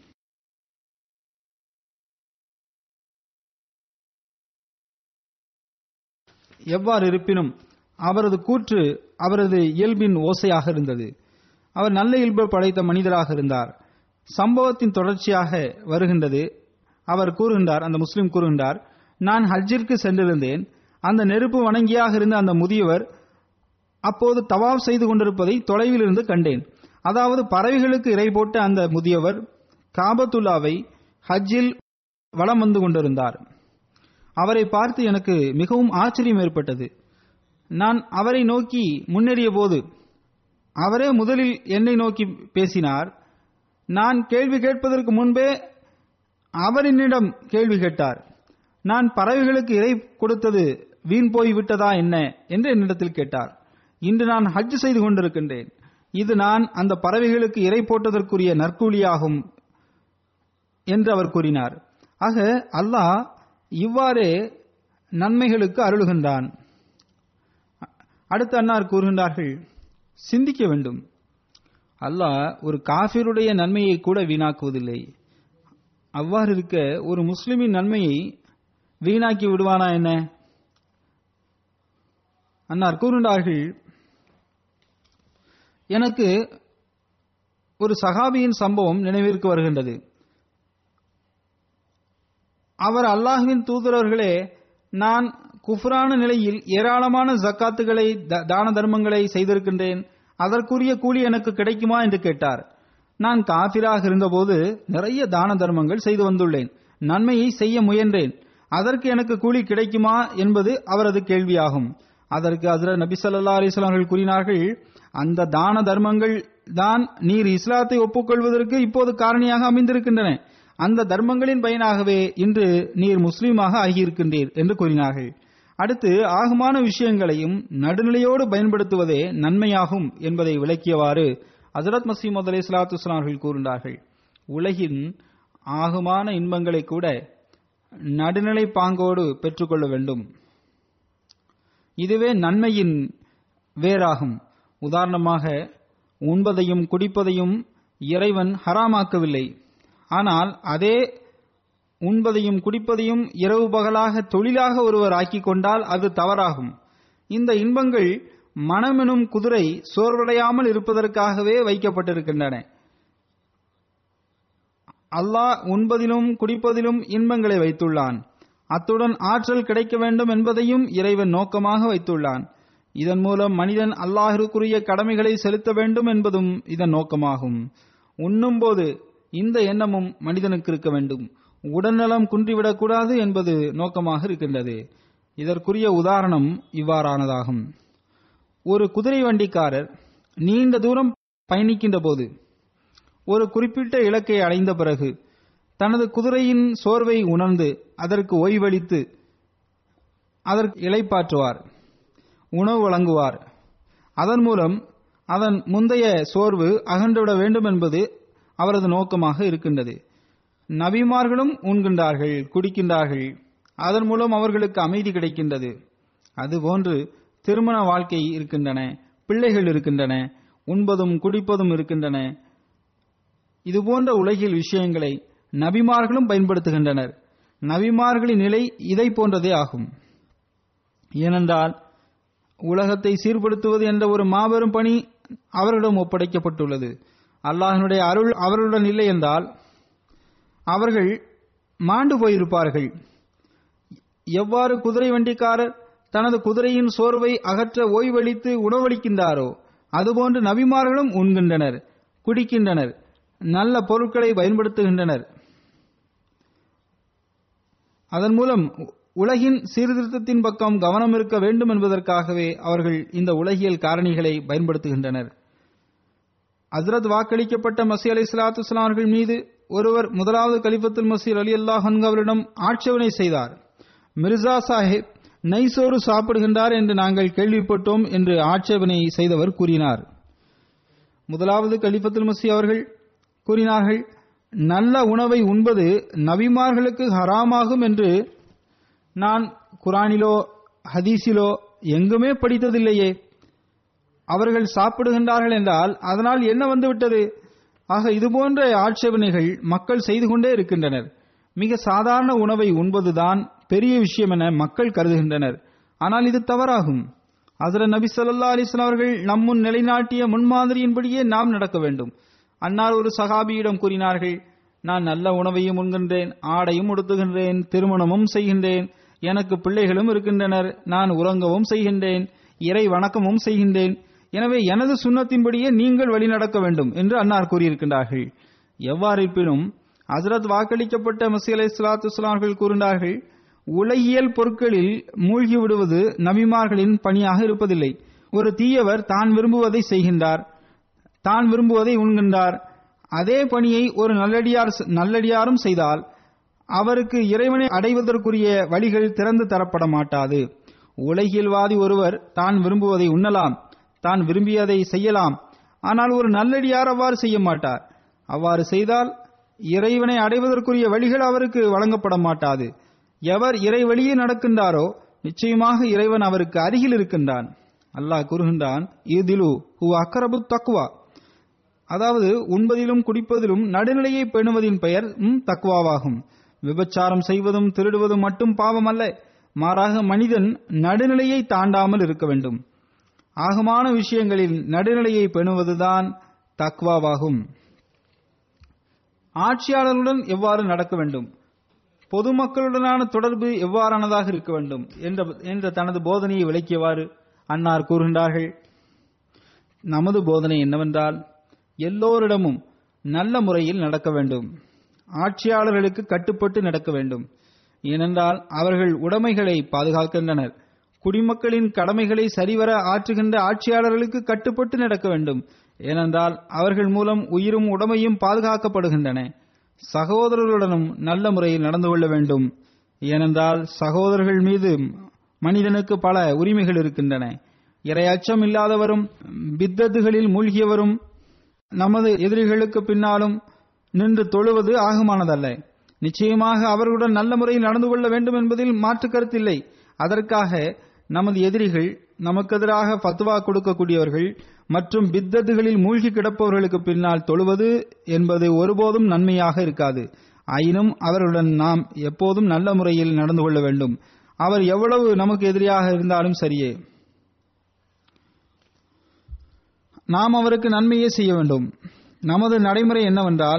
எவ்வாறு இருப்பினும் அவரது கூற்று அவரது இயல்பின் ஓசையாக இருந்தது அவர் நல்ல இயல்பு படைத்த மனிதராக இருந்தார் சம்பவத்தின் தொடர்ச்சியாக வருகின்றது அவர் கூறுகின்றார் அந்த முஸ்லிம் கூறுகின்றார் நான் ஹஜ்ஜிற்கு சென்றிருந்தேன் அந்த நெருப்பு வணங்கியாக இருந்த அந்த முதியவர் அப்போது தவாப் செய்து கொண்டிருப்பதை தொலைவில் இருந்து கண்டேன் அதாவது பறவைகளுக்கு இறை போட்ட அந்த முதியவர் காபத்துல்லாவை ஹஜ்ஜில் வலம் வந்து கொண்டிருந்தார் அவரை பார்த்து எனக்கு மிகவும் ஆச்சரியம் ஏற்பட்டது நான் அவரை நோக்கி முன்னேறிய போது அவரே முதலில் என்னை நோக்கி பேசினார் நான் கேள்வி கேட்பதற்கு முன்பே அவர் என்னிடம் கேள்வி கேட்டார் நான் பறவைகளுக்கு இறை கொடுத்தது வீண் போய் விட்டதா என்ன என்று என்னிடத்தில் கேட்டார் இன்று நான் ஹஜ் செய்து கொண்டிருக்கின்றேன் இது நான் அந்த பறவைகளுக்கு இறை போட்டதற்குரிய நற்கூலியாகும் என்று அவர் கூறினார் ஆக அல்லாஹ் இவ்வாறே நன்மைகளுக்கு அருளுகின்றான் அடுத்து அன்னார் கூறுகின்றார்கள் சிந்திக்க வேண்டும் அல்லாஹ் ஒரு காஃபிருடைய நன்மையை கூட வீணாக்குவதில்லை அவ்வாறு இருக்க ஒரு முஸ்லிமின் நன்மையை வீணாக்கி விடுவானா என்ன அன்னார் கூறுகின்றார்கள் எனக்கு ஒரு சகாபியின் சம்பவம் நினைவிற்கு வருகின்றது அவர் அல்லாஹுவின் தூதரவர்களே நான் குஃப்ரான நிலையில் ஏராளமான ஜக்காத்துகளை த- தான தர்மங்களை செய்திருக்கின்றேன் அதற்குரிய கூலி எனக்கு கிடைக்குமா என்று கேட்டார் நான் காபிராக இருந்தபோது நிறைய தான தர்மங்கள் செய்து வந்துள்ளேன் நன்மையை செய்ய முயன்றேன் அதற்கு எனக்கு கூலி கிடைக்குமா என்பது அவரது கேள்வியாகும் அதற்கு ஹஜ்ரத் நபி ஸல்லல்லாஹு அலைஹி வஸல்லம் அவர்கள் கூறினார்கள் அந்த தான தர்மங்கள் தான் நீர் இஸ்லாத்தை ஒப்புக்கொள்வதற்கு இப்போது காரணியாக அமைந்திருக்கின்றன அந்த தர்மங்களின் பயனாகவே இன்று நீர் முஸ்லீமாக ஆகியிருக்கின்றீர் என்று கூறினார்கள் அடுத்து ஆகுமான விஷயங்களையும் நடுநிலையோடு பயன்படுத்துவதே நன்மையாகும் என்பதை விளக்கியவாறு ஹஜரத் மசீமது அலை சலாத்து அவர்கள் கூறினார்கள் உலகின் ஆகுமான இன்பங்களை கூட நடுநிலை பாங்கோடு பெற்றுக்கொள்ள வேண்டும் இதுவே நன்மையின் வேறாகும் உதாரணமாக உண்பதையும் குடிப்பதையும் இறைவன் ஹராமாக்கவில்லை ஆனால் அதே உண்பதையும் குடிப்பதையும் இரவு பகலாக தொழிலாக ஒருவர் ஆக்கிக் கொண்டால் அது தவறாகும் இந்த இன்பங்கள் மனமெனும் குதிரை சோர்வடையாமல் இருப்பதற்காகவே வைக்கப்பட்டிருக்கின்றன அல்லாஹ் உண்பதிலும் குடிப்பதிலும் இன்பங்களை வைத்துள்ளான் அத்துடன் ஆற்றல் கிடைக்க வேண்டும் என்பதையும் இறைவன் நோக்கமாக வைத்துள்ளான் இதன் மூலம் மனிதன் அல்லாஹிற்குரிய கடமைகளை செலுத்த வேண்டும் என்பதும் இதன் நோக்கமாகும் உண்ணும்போது இந்த எண்ணமும் மனிதனுக்கு இருக்க வேண்டும் உடல்நலம் குன்றிவிடக்கூடாது என்பது நோக்கமாக இருக்கின்றது இதற்குரிய உதாரணம் இவ்வாறானதாகும் ஒரு குதிரை வண்டிக்காரர் நீண்ட தூரம் பயணிக்கின்ற போது ஒரு குறிப்பிட்ட இலக்கை அடைந்த பிறகு தனது குதிரையின் சோர்வை உணர்ந்து அதற்கு ஓய்வளித்து அதற்கு இளைப்பாற்றுவார் உணவு வழங்குவார் அதன் மூலம் அதன் முந்தைய சோர்வு அகன்றுவிட வேண்டும் என்பது அவரது நோக்கமாக இருக்கின்றது நபிமார்களும் உண்கின்றார்கள் குடிக்கின்றார்கள் அதன் மூலம் அவர்களுக்கு அமைதி கிடைக்கின்றது அதுபோன்று திருமண வாழ்க்கை இருக்கின்றன பிள்ளைகள் இருக்கின்றன உண்பதும் குடிப்பதும் இருக்கின்றன இதுபோன்ற உலகில் விஷயங்களை நபிமார்களும் பயன்படுத்துகின்றனர் நபிமார்களின் நிலை இதை போன்றதே ஆகும் ஏனென்றால் உலகத்தை சீர்படுத்துவது என்ற ஒரு மாபெரும் பணி அவர்களிடம் ஒப்படைக்கப்பட்டுள்ளது அல்லாஹினுடைய அருள் அவர்களுடன் இல்லை என்றால் அவர்கள் மாண்டு போயிருப்பார்கள் எவ்வாறு குதிரை வண்டிக்காரர் தனது குதிரையின் சோர்வை அகற்ற ஓய்வளித்து உணவளிக்கின்றாரோ அதுபோன்று நபிமார்களும் உண்கின்றனர் குடிக்கின்றனர் நல்ல பொருட்களை பயன்படுத்துகின்றனர் அதன் மூலம் உலகின் சீர்திருத்தத்தின் பக்கம் கவனம் இருக்க வேண்டும் என்பதற்காகவே அவர்கள் இந்த உலகியல் காரணிகளை பயன்படுத்துகின்றனர் ஹஸ்ரத் வாக்களிக்கப்பட்ட மசி அலி சலாத்து அவர்கள் மீது ஒருவர் முதலாவது கலிஃபத்துல் மசீர் அலி அல்லாஹ் அவரிடம் ஆட்சேபனை செய்தார் மிர்சா சாஹிப் நைசோறு சாப்பிடுகின்றார் என்று நாங்கள் கேள்விப்பட்டோம் என்று ஆட்சேபனை செய்தவர் கூறினார் முதலாவது கலிஃபத்துல் மசி அவர்கள் கூறினார்கள் நல்ல உணவை உண்பது நபிமார்களுக்கு ஹராமாகும் என்று நான் குரானிலோ ஹதீஸிலோ எங்குமே படித்ததில்லையே அவர்கள் சாப்பிடுகின்றார்கள் என்றால் அதனால் என்ன வந்துவிட்டது ஆக இதுபோன்ற ஆட்சேபனைகள் மக்கள் செய்து கொண்டே இருக்கின்றனர் மிக சாதாரண உணவை உண்பதுதான் பெரிய விஷயம் என மக்கள் கருதுகின்றனர் ஆனால் இது தவறாகும் ஹசரத் நபி ஸல்லல்லாஹு அலைஹி வஸல்லம் அவர்கள் நம்முன் நிலைநாட்டிய முன்மாதிரியின்படியே நாம் நடக்க வேண்டும் அன்னார் ஒரு சகாபியிடம் கூறினார்கள் நான் நல்ல உணவையும் உண்கின்றேன் ஆடையும் உடுத்துகின்றேன் திருமணமும் செய்கின்றேன் எனக்கு பிள்ளைகளும் இருக்கின்றனர் நான் உறங்கவும் செய்கின்றேன் இறை வணக்கமும் செய்கின்றேன் எனவே எனது சுண்ணத்தின்படியே நீங்கள் வழி நடக்க வேண்டும் என்று அன்னார் கூறியிருக்கின்றார்கள் எவ்வாறு இருப்பினும் ஹசரத் வாக்களிக்கப்பட்ட மசி அலை சலாத்து அவர்கள் கூறினார்கள் உலகியல் பொருட்களில் மூழ்கி விடுவது நபிமார்களின் பணியாக இருப்பதில்லை ஒரு தீயவர் தான் விரும்புவதை செய்கின்றார் தான் விரும்புவதை உண்கின்றார் அதே பணியை ஒரு நல்லடியார் நல்லடியாரும் செய்தால் அவருக்கு இறைவனை அடைவதற்குரிய வழிகள் திறந்து தரப்பட மாட்டாது உலகியல்வாதி ஒருவர் தான் விரும்புவதை உண்ணலாம் தான் விரும்பியதை செய்யலாம் ஆனால் ஒரு நல்லடியார் அவ்வாறு செய்ய மாட்டார் அவ்வாறு செய்தால் இறைவனை அடைவதற்குரிய வழிகள் அவருக்கு வழங்கப்பட மாட்டாது எவர் இறை வழியே நடக்கின்றாரோ நிச்சயமாக இறைவன் அவருக்கு அருகில் இருக்கின்றான் அல்லாஹ் கூறுகின்றான் இதிலு ஹு அக்கரபு தக்குவா அதாவது உண்பதிலும் குடிப்பதிலும் நடுநிலையை பேணுவதின் பெயர் ம், தக்குவாவாகும் விபச்சாரம் செய்வதும் திருடுவதும் மட்டும் பாவம் அல்ல மாறாக மனிதன் நடுநிலையை தாண்டாமல் இருக்க வேண்டும் ஆகமான விஷயங்களில் நடுநிலையை பேணுவதுதான் தக்வாவாகும் ஆட்சியாளர்களுடன் எவ்வாறு நடக்க வேண்டும் பொதுமக்களுடனான தொடர்பு எவ்வாறானதாக இருக்க வேண்டும் என்ற என்ற தனது போதனையை விளக்கியவாறு அன்னார் கூறுகின்றார்கள் நமது போதனை என்னவென்றால் எல்லோரிடமும் நல்ல முறையில் நடக்க வேண்டும் ஆட்சியாளர்களுக்கு கட்டுப்பட்டு நடக்க வேண்டும் ஏனென்றால் அவர்கள் உடைமைகளை பாதுகாக்கின்றனர் குடிமக்களின் கடமைகளை சரிவர ஆற்றுகின்ற ஆட்சியாளர்களுக்கு கட்டுப்பட்டு நடக்க வேண்டும் ஏனென்றால் அவர்கள் மூலம் உயிரும் உடமையும் பாதுகாக்கப்படுகின்றன சகோதரர்களுடனும் நல்ல முறையில் நடந்து கொள்ள வேண்டும் ஏனென்றால் சகோதரர்கள் மீது மனிதனுக்கு பல உரிமைகள் இருக்கின்றன இரையச்சம் இல்லாதவரும் பித்தத்துகளில் மூழ்கியவரும் நமது எதிரிகளுக்கு பின்னாலும் நின்று தொழுவது ஆகமானதல்ல நிச்சயமாக அவர்களுடன் நல்ல முறையில் நடந்து கொள்ள வேண்டும் என்பதில் மாற்று கருத்தில்லை அதற்காக நமது எதிரிகள் நமக்கு எதிராக ஃபத்வா கொடுக்கக்கூடியவர்கள் மற்றும் பித்தத்துகளில் மூழ்கி கிடப்பவர்களுக்கு பின்னால் தொழுவது என்பது ஒருபோதும் நன்மையாக இருக்காது ஆயினும் அவர்களுடன் நாம் எப்போதும் நல்ல முறையில் நடந்து கொள்ள வேண்டும் அவர் எவ்வளவு நமக்கு எதிரியாக இருந்தாலும் சரியே நாம் அவருக்கு நன்மையே செய்ய வேண்டும் நமது நடைமுறை என்னவென்றால்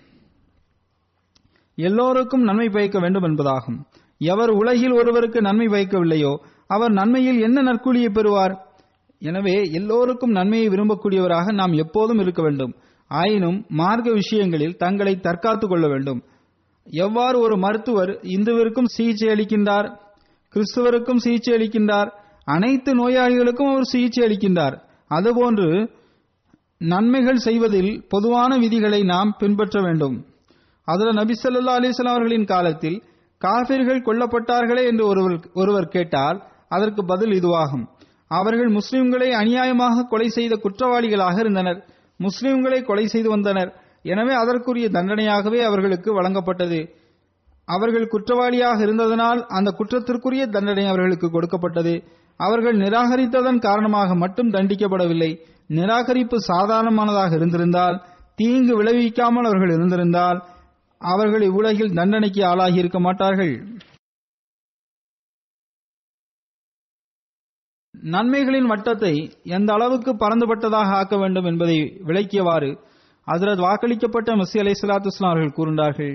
எல்லோருக்கும் நன்மை பயக்க வேண்டும் என்பதாகும் எவர் உலகில் ஒருவருக்கு நன்மை பயக்கவில்லையோ அவர் நன்மையில் என்ன நற்கூலியை பெறுவார் எனவே எல்லோருக்கும் நன்மையை விரும்பக்கூடியவராக நாம் எப்போதும் இருக்க வேண்டும் ஆயினும் மார்க்க விஷயங்களில் தங்களை தற்காத்துக் கொள்ள வேண்டும் எவ்வாறு ஒரு மருத்துவர் இந்துவிற்கும் சிகிச்சை அளிக்கின்றார் கிறிஸ்துவருக்கும் சிகிச்சை அளிக்கின்றார் அனைத்து நோயாளிகளுக்கும் அவர் சிகிச்சை அளிக்கின்றார் அதுபோன்று நன்மைகள் செய்வதில் பொதுவான விதிகளை நாம் பின்பற்ற வேண்டும் அதில் நபி ஸல்லல்லாஹு அலைஹி வஸல்லம் அவர்களின் காலத்தில் காபிர்கள் கொல்லப்பட்டார்களே என்று ஒருவர் ஒருவர் கேட்டால் அதற்கு பதில் இதுவாகும் அவர்கள் முஸ்லிம்களை அநியாயமாக கொலை செய்த குற்றவாளிகளாக இருந்தனர் முஸ்லிம்களை கொலை செய்து வந்தனர் எனவே அதற்குரிய தண்டனையாகவே அவர்களுக்கு வழங்கப்பட்டது அவர்கள் குற்றவாளியாக இருந்ததனால் அந்த குற்றத்திற்குரிய தண்டனை அவர்களுக்கு கொடுக்கப்பட்டது அவர்கள் நிராகரித்ததன் காரணமாக மட்டும் தண்டிக்கப்படவில்லை நிராகரிப்பு சாதாரணமானதாக இருந்திருந்தால் தீங்கு விளைவிக்காமல் அவர்கள் இருந்திருந்தால் அவர்கள் இவ்வுலகில் தண்டனைக்கு ஆளாகி இருக்க மாட்டார்கள் நன்மைகளின் வட்டத்தை எந்த அளவுக்கு பறந்துபட்டதாக ஆக்க வேண்டும் என்பதை விளக்கியவாறு ஹஜரத் வாக்களிக்கப்பட்ட மசி அலை சலாத்து அவர்கள் கூறினார்கள்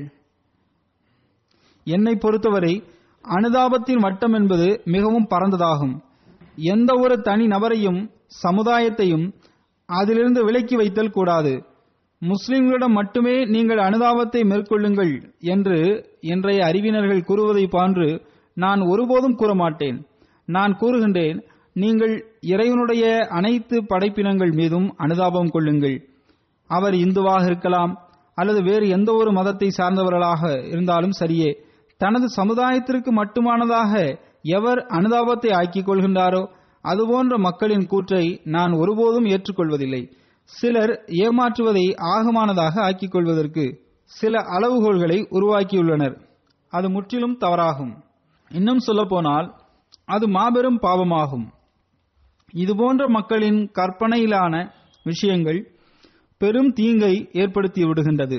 என்னை பொறுத்தவரை அனுதாபத்தின் வட்டம் என்பது மிகவும் பரந்ததாகும் எந்த ஒரு தனி நபரையும் சமுதாயத்தையும் அதிலிருந்து விலக்கி வைத்தல் கூடாது முஸ்லிம்களிடம் மட்டுமே நீங்கள் அனுதாபத்தை மேற்கொள்ளுங்கள் என்று இன்றைய அறிவினர்கள் கூறுவதை போன்று நான் ஒருபோதும் கூற மாட்டேன் நான் கூறுகின்றேன் நீங்கள் இறைவனுடைய அனைத்து படைப்பினங்கள் மீதும் அனுதாபம் கொள்ளுங்கள் அவர் இந்துவாக இருக்கலாம் அல்லது வேறு எந்த ஒரு மதத்தை சார்ந்தவர்களாக இருந்தாலும் சரியே தனது சமுதாயத்திற்கு மட்டுமானதாக எவர் அனுதாபத்தை ஆக்கிக் கொள்கின்றாரோ அதுபோன்ற மக்களின் கூற்றை நான் ஒருபோதும் ஏற்றுக்கொள்வதில்லை சிலர் ஏமாற்றுவதை ஆகமானதாக ஆக்கிக் கொள்வதற்கு சில அளவுகோல்களை உருவாக்கியுள்ளனர் அது முற்றிலும் தவறாகும் இன்னும் சொல்லப்போனால் அது மாபெரும் பாவமாகும் இதுபோன்ற மக்களின் கற்பனையிலான விஷயங்கள் பெரும் தீங்கை ஏற்படுத்தி விடுகின்றது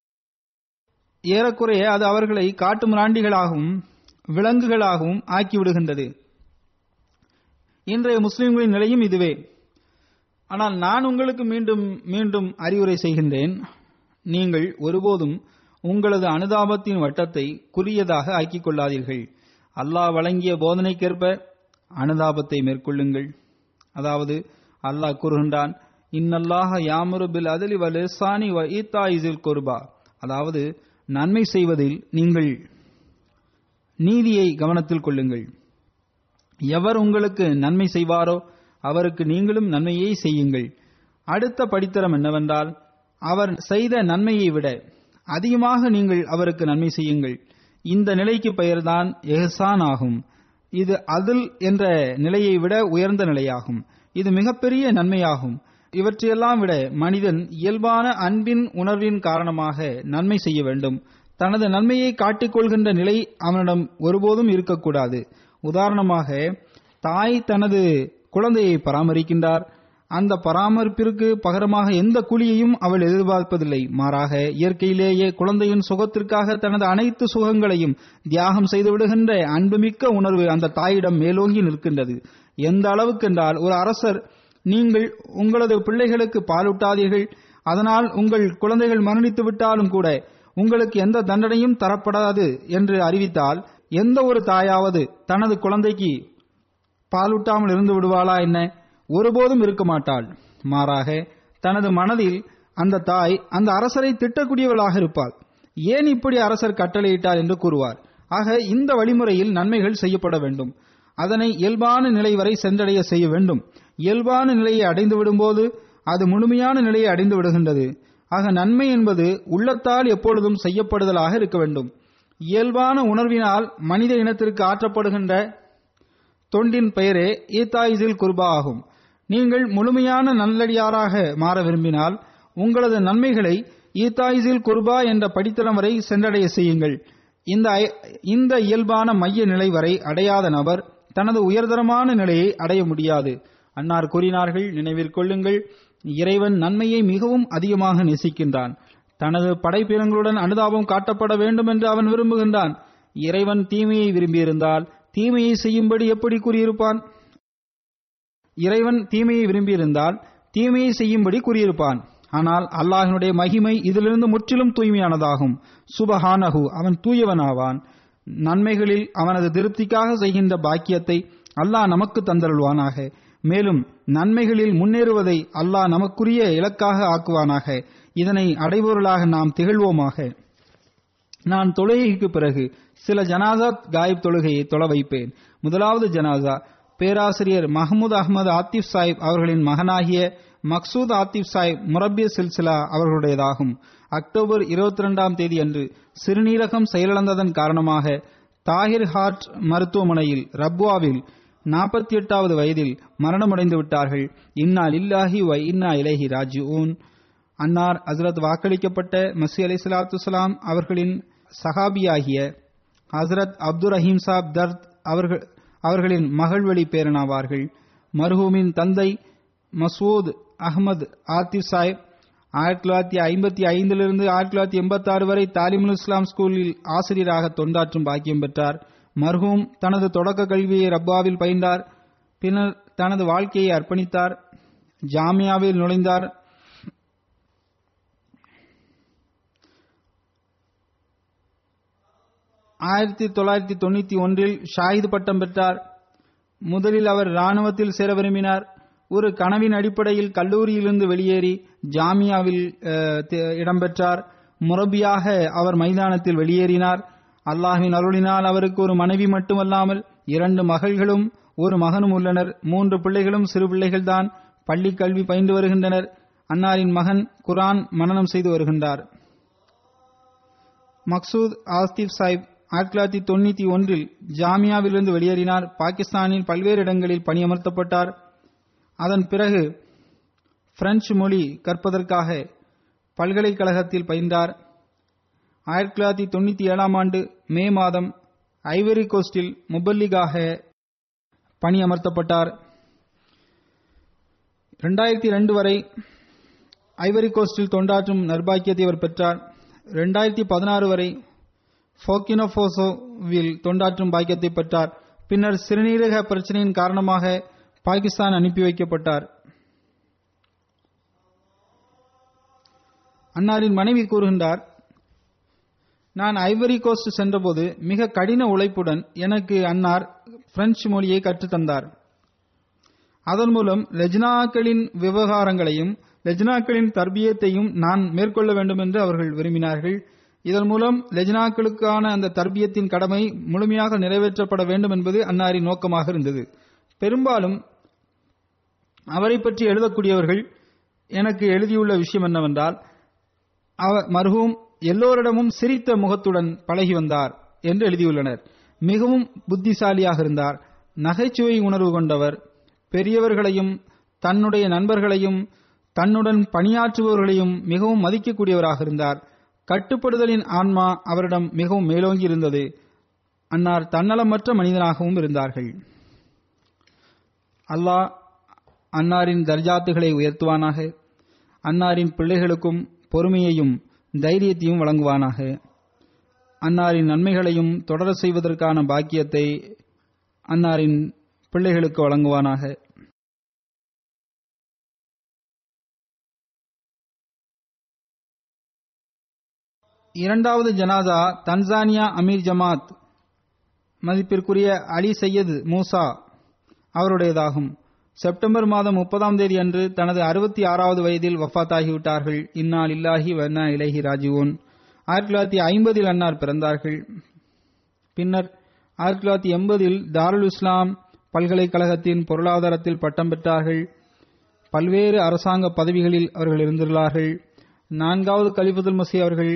ஏறக்குறைய அது அவர்களை காட்டு மிராண்டிகளாகவும் விலங்குகளாகவும் ஆக்கிவிடுகின்றது இன்றைய முஸ்லிம்களின் நிலையும் இதுவே ஆனால் நான் உங்களுக்கு மீண்டும் மீண்டும் அறிவுரை செய்கின்றேன் நீங்கள் ஒருபோதும் உங்களது அனுதாபத்தின் வட்டத்தை குறியதாக ஆக்கிக் கொள்ளாதீர்கள் அல்லாஹ் வழங்கிய போதனைக்கேற்ப அனுதாபத்தை மேற்கொள்ளுங்கள் அதாவது அல்லாஹ் கூறுகின்றான் இன்னல்லாஹ யாமுரு பில் அதலி வ லிசானி வ ஈத்தா இசில் குர்பா அதாவது நன்மை செய்வதில் நீங்கள் நீதியை கவனத்தில் கொள்ளுங்கள் எவர் உங்களுக்கு நன்மை செய்வாரோ அவருக்கு நீங்களும் நன்மையை செய்யுங்கள் அடுத்த படித்தரம் என்னவென்றால் அவர் செய்த நன்மையை விட அதிகமாக நீங்கள் அவருக்கு நன்மை செய்யுங்கள் இந்த நிலைக்கு பெயர்தான் எஹ்சான் ஆகும் இது அதில் என்ற நிலையை விட உயர்ந்த நிலையாகும் இது மிகப்பெரிய நன்மையாகும் இவற்றையெல்லாம் விட மனிதன் இயல்பான அன்பின் உணர்வின் காரணமாக நன்மை செய்ய வேண்டும் தனது நன்மையை காட்டிக்கொள்கின்ற நிலை அவனிடம் ஒருபோதும் இருக்கக்கூடாது உதாரணமாக தாய் தனது குழந்தையை பராமரிக்கின்றார் அந்த பராமரிப்பிற்கு பகரமாக எந்த கூலியையும் அவள் எதிர்பார்ப்பதில்லை மாறாக இயற்கையிலேயே குழந்தையின் சுகத்திற்காக தனது அனைத்து சுகங்களையும் தியாகம் செய்து விடுகின்ற அன்புமிக்க உணர்வு அந்த தாயிடம் மேலோங்கி நிற்கின்றது எந்த அளவுக்கென்றால் ஒரு அரசர் நீங்கள் உங்களது பிள்ளைகளுக்கு பாலூட்டாதீர்கள் அதனால் உங்கள் குழந்தைகள் மரணித்து விட்டாலும் கூட உங்களுக்கு எந்த தண்டனையும் தரப்படாது என்று அறிவித்தால் எந்த ஒரு தாயாவது தனது குழந்தைக்கு பாலூட்டாமல் இருந்து விடுவாளா என்ன ஒருபோதும் இருக்க மாட்டாள் மாறாக தனது மனதில் அந்த தாய் அந்த அரசரை திட்டக்கூடியவளாக இருப்பாள் ஏன் இப்படி அரசர் கட்டளையிட்டார் என்று கூறுவார் ஆக இந்த வழிமுறையில் நன்மைகள் செய்யப்பட வேண்டும் அதனை இயல்பான நிலை வரை சென்றடைய செய்ய வேண்டும் இயல்பான நிலையை அடைந்து விடும்போது அது முழுமையான நிலையை அடைந்து விடுகின்றது ஆக நன்மை என்பது உள்ளத்தால் எப்பொழுதும் செய்யப்படுதலாக இருக்க வேண்டும் இயல்பான உணர்வினால் மனித இனத்திற்கு ஆற்றப்படுகின்ற தொண்டின் பெயரே ஈத்தாயிசில் குர்பா ஆகும் நீங்கள் முழுமையான நல்லடியாராக மாற விரும்பினால் உங்களது நன்மைகளை ஈத்தாயிசில் குர்பா என்ற படித்தரம் வரை சென்றடைய செய்யுங்கள் இந்த ஐ- இந்த இயல்பான மைய நிலை வரை அடையாத நபர் தனது உயர்தரமான நிலையை அடைய முடியாது அன்னார் கூறினார்கள் நினைவிற்கொள்ளுங்கள் இறைவன் நன்மையை மிகவும் அதிகமாக நேசிக்கின்றான் தனது படைப்பினங்களுடன் அனுதாபம் காட்டப்பட வேண்டும் என்று அவன் விரும்புகின்றான் இறைவன் தீமையை விரும்பியிருந்தால் தீமையை செய்யும்படி எப்படி கூறியிருப்பான் இறைவன் தீமையை விரும்பியிருந்தால் தீமையை செய்யும்படி கூறியிருப்பான் ஆனால் அல்லாஹினுடைய மகிமை இதிலிருந்து முற்றிலும் தூய்மையானதாகும் சுபஹானஹு அவன் தூயவனாவான் நன்மைகளில் அவனது திருப்திக்காக செய்கின்ற பாக்கியத்தை அல்லாஹ் நமக்கு தந்தருள்வானாக மேலும் நன்மைகளில் முன்னேறுவதை அல்லாஹ் நமக்குரிய இலக்காக ஆக்குவானாக இதனை அடைபொருளாக நாம் திகழ்வோமாக நான் தொழுகைக்கு பிறகு சில ஜனாசாத் காயிப் தொழுகையை தொழ வைப்பேன் முதலாவது ஜனாசா பேராசிரியர் மஹமூத் அகமது ஆத்திப் சாஹிப் அவர்களின் மகனாகிய மக்சூத் ஆத்திப் சாஹிப் முரப்பிய சில்சிலா அவர்களுடையதாகும் அக்டோபர் இருபத்தி ரெண்டாம் தேதி அன்று சிறுநீரகம் செயலிழந்ததன் காரணமாக தாகிர் ஹார்ட் மருத்துவமனையில் ரப்வாவில் நாற்பத்தி எட்டாவது வயதில் மரணமடைந்து விட்டார்கள் இன்னா லில்லாஹி வ இன்னா இலைஹி ராஜிஊன் அன்னார் ஹசரத் வாக்களிக்கப்பட்ட மசி அலி சலாத்து அவர்களின் சஹாபியாகிய ஹசரத் அப்துல் ரஹீம் சாப் தர்த் அவர்கள் அவர்களின் மகள்வழி பேரனாவார்கள் மர்ஹூமின் தந்தை மசூத் அஹ்மத் ஆத்திப் சாஹிப் ஆயிரத்தி தொள்ளாயிரத்தி ஐம்பத்தி ஐந்திலிருந்து ஆயிரத்தி தொள்ளாயிரத்தி எண்பத்தி ஆறு வரை தாலிமுல் இஸ்லாம் ஸ்கூலில் ஆசிரியராக தொண்டாற்றும் பாக்கியம் பெற்றார் மர்ஹூம் தனது தொடக்க கல்வியை ரப்பாவில் பயின்றார் பின்னர் தனது வாழ்க்கையை அர்ப்பணித்தார் ஜாமியாவில் நுழைந்தார் ஆயிரத்தி தொள்ளாயிரத்தி தொண்ணூத்தி ஒன்றில் ஷாஹித் பட்டம் பெற்றார் முதலில் அவர் ராணுவத்தில் சேர விரும்பினார் ஒரு கனவின் அடிப்படையில் கல்லூரியிலிருந்து வெளியேறி ஜாமியாவில் அஹ், தே- இடம்பெற்றார் முரபியாக அவர் மைதானத்தில் வெளியேறினார் அல்லாஹ்வின் அருளினால் அவருக்கு ஒரு மனைவி மட்டுமல்லாமல் இரண்டு மகள்களும் ஒரு மகனும் உள்ளனர் மூன்று பிள்ளைகளும் சிறு பிள்ளைகள்தான் பள்ளி கல்வி பயின்று வருகின்றனர் அன்னாரின் மகன் குர்ஆன் மனனம் செய்து வருகின்றார் மக்சூத் ஆஸ்திப் சாஹிப் ஆயிரத்தி தொள்ளாயிரத்தி தொண்ணூத்தி ஒன்றில் ஜாமியாவிலிருந்து வெளியேறினார் பாகிஸ்தானில் பல்வேறு இடங்களில் பணியமர்த்தப்பட்டார் அதன் பிறகு பிரெஞ்சு மொழி கற்பதற்காக பல்கலைக்கழகத்தில் பயின்றார் ஆயிரத்தி தொள்ளாயிரத்தி தொண்ணூத்தி ஏழாம் ஆண்டு மே மாதம் ஐவரி கோஸ்டில் முபல்லிகாக பணியமர்த்தப்பட்டார் இரண்டாயிரத்தி ரெண்டு வரை ஐவரி கோஸ்டில் தொண்டாற்றும் நர்பாக்கியத்தை அவர் பெற்றார் இரண்டாயிரத்தி பதினாறு வரை ஃபோக்கினோபோசோவில் தொண்டாற்றும் பாக்கியத்தை பெற்றார் பின்னர் சிறுநீரக பிரச்சனையின் காரணமாக பாகிஸ்தான் அனுப்பி வைக்கப்பட்டார் அன்னாரின் மனைவி கூறுகின்றார் நான் ஐவரி கோஸ்ட் சென்றபோது மிக கடின உழைப்புடன் எனக்கு அன்னார் பிரெஞ்சு மொழியை கற்றுத்தந்தார் அதன் மூலம் லெஜ்னாக்களின் விவகாரங்களையும் லெஜ்னாக்களின் தர்பியத்தையும் நான் மேற்கொள்ள வேண்டும் என்று அவர்கள் விரும்பினார்கள் இதன் மூலம் லெஜ்னாக்களுக்கான அந்த தர்பியத்தின் கடமை முழுமையாக நிறைவேற்றப்பட வேண்டும் என்பது அன்னாரின் நோக்கமாக இருந்தது பெரும்பாலும் அவரை பற்றி எழுதக்கூடியவர்கள் எனக்கு எழுதியுள்ள விஷயம் என்னவென்றால் அவர் மர்ஹூம் எல்லோரிடமும் சிரித்த முகத்துடன் பழகி வந்தார் என்று எழுதியுள்ளனர் மிகவும் புத்திசாலியாக இருந்தார் நகைச்சுவை உணர்வு கொண்டவர் பெரியவர்களையும் தன்னுடைய நண்பர்களையும் தன்னுடன் பணியாற்றுபவர்களையும் மிகவும் மதிக்கக்கூடியவராக இருந்தார் கட்டுப்படுதலின் ஆன்மா அவரிடம் மிகவும் மேலோங்கி இருந்தது அன்னார் தன்னலமற்ற மனிதனாகவும் இருந்தார்கள் அல்லாஹ் அன்னாரின் தர்ஜாத்துகளை உயர்த்துவானாக அன்னாரின் பிள்ளைகளுக்கும் பொறுமையையும் தைரியத்தையும் வழங்குவானாக அன்னாரின் நன்மைகளையும் தொடர செய்வதற்கான பாக்கியத்தை அன்னாரின் பிள்ளைகளுக்கு வழங்குவானாக இரண்டாவது ஜனாதா தன்சானியா அமீர் ஜமாத் மதிப்பிற்குரிய அலி சையது மூசா அவருடையதாகும் செப்டம்பர் மாதம் முப்பதாம் தேதி அன்று தனது அறுபத்தி ஆறாவது வயதில் வஃபாத்தாகிவிட்டார்கள் இன்னால் இல்லாஹி வன்னா இலஹி ராஜிவோன் ஆயிரத்தி தொள்ளாயிரத்தி ஐம்பதில் அன்னார் பிறந்தார்கள் பின்னர் ஆயிரத்தி தொள்ளாயிரத்தி எண்பதில் தாருல் இஸ்லாம் பல்கலைக்கழகத்தின் பொருளாதாரத்தில் பட்டம் பெற்றார்கள் பல்வேறு அரசாங்க பதவிகளில் அவர்கள் இருந்துள்ளார்கள் நான்காவது கலிபுதுல் மசி அவர்கள்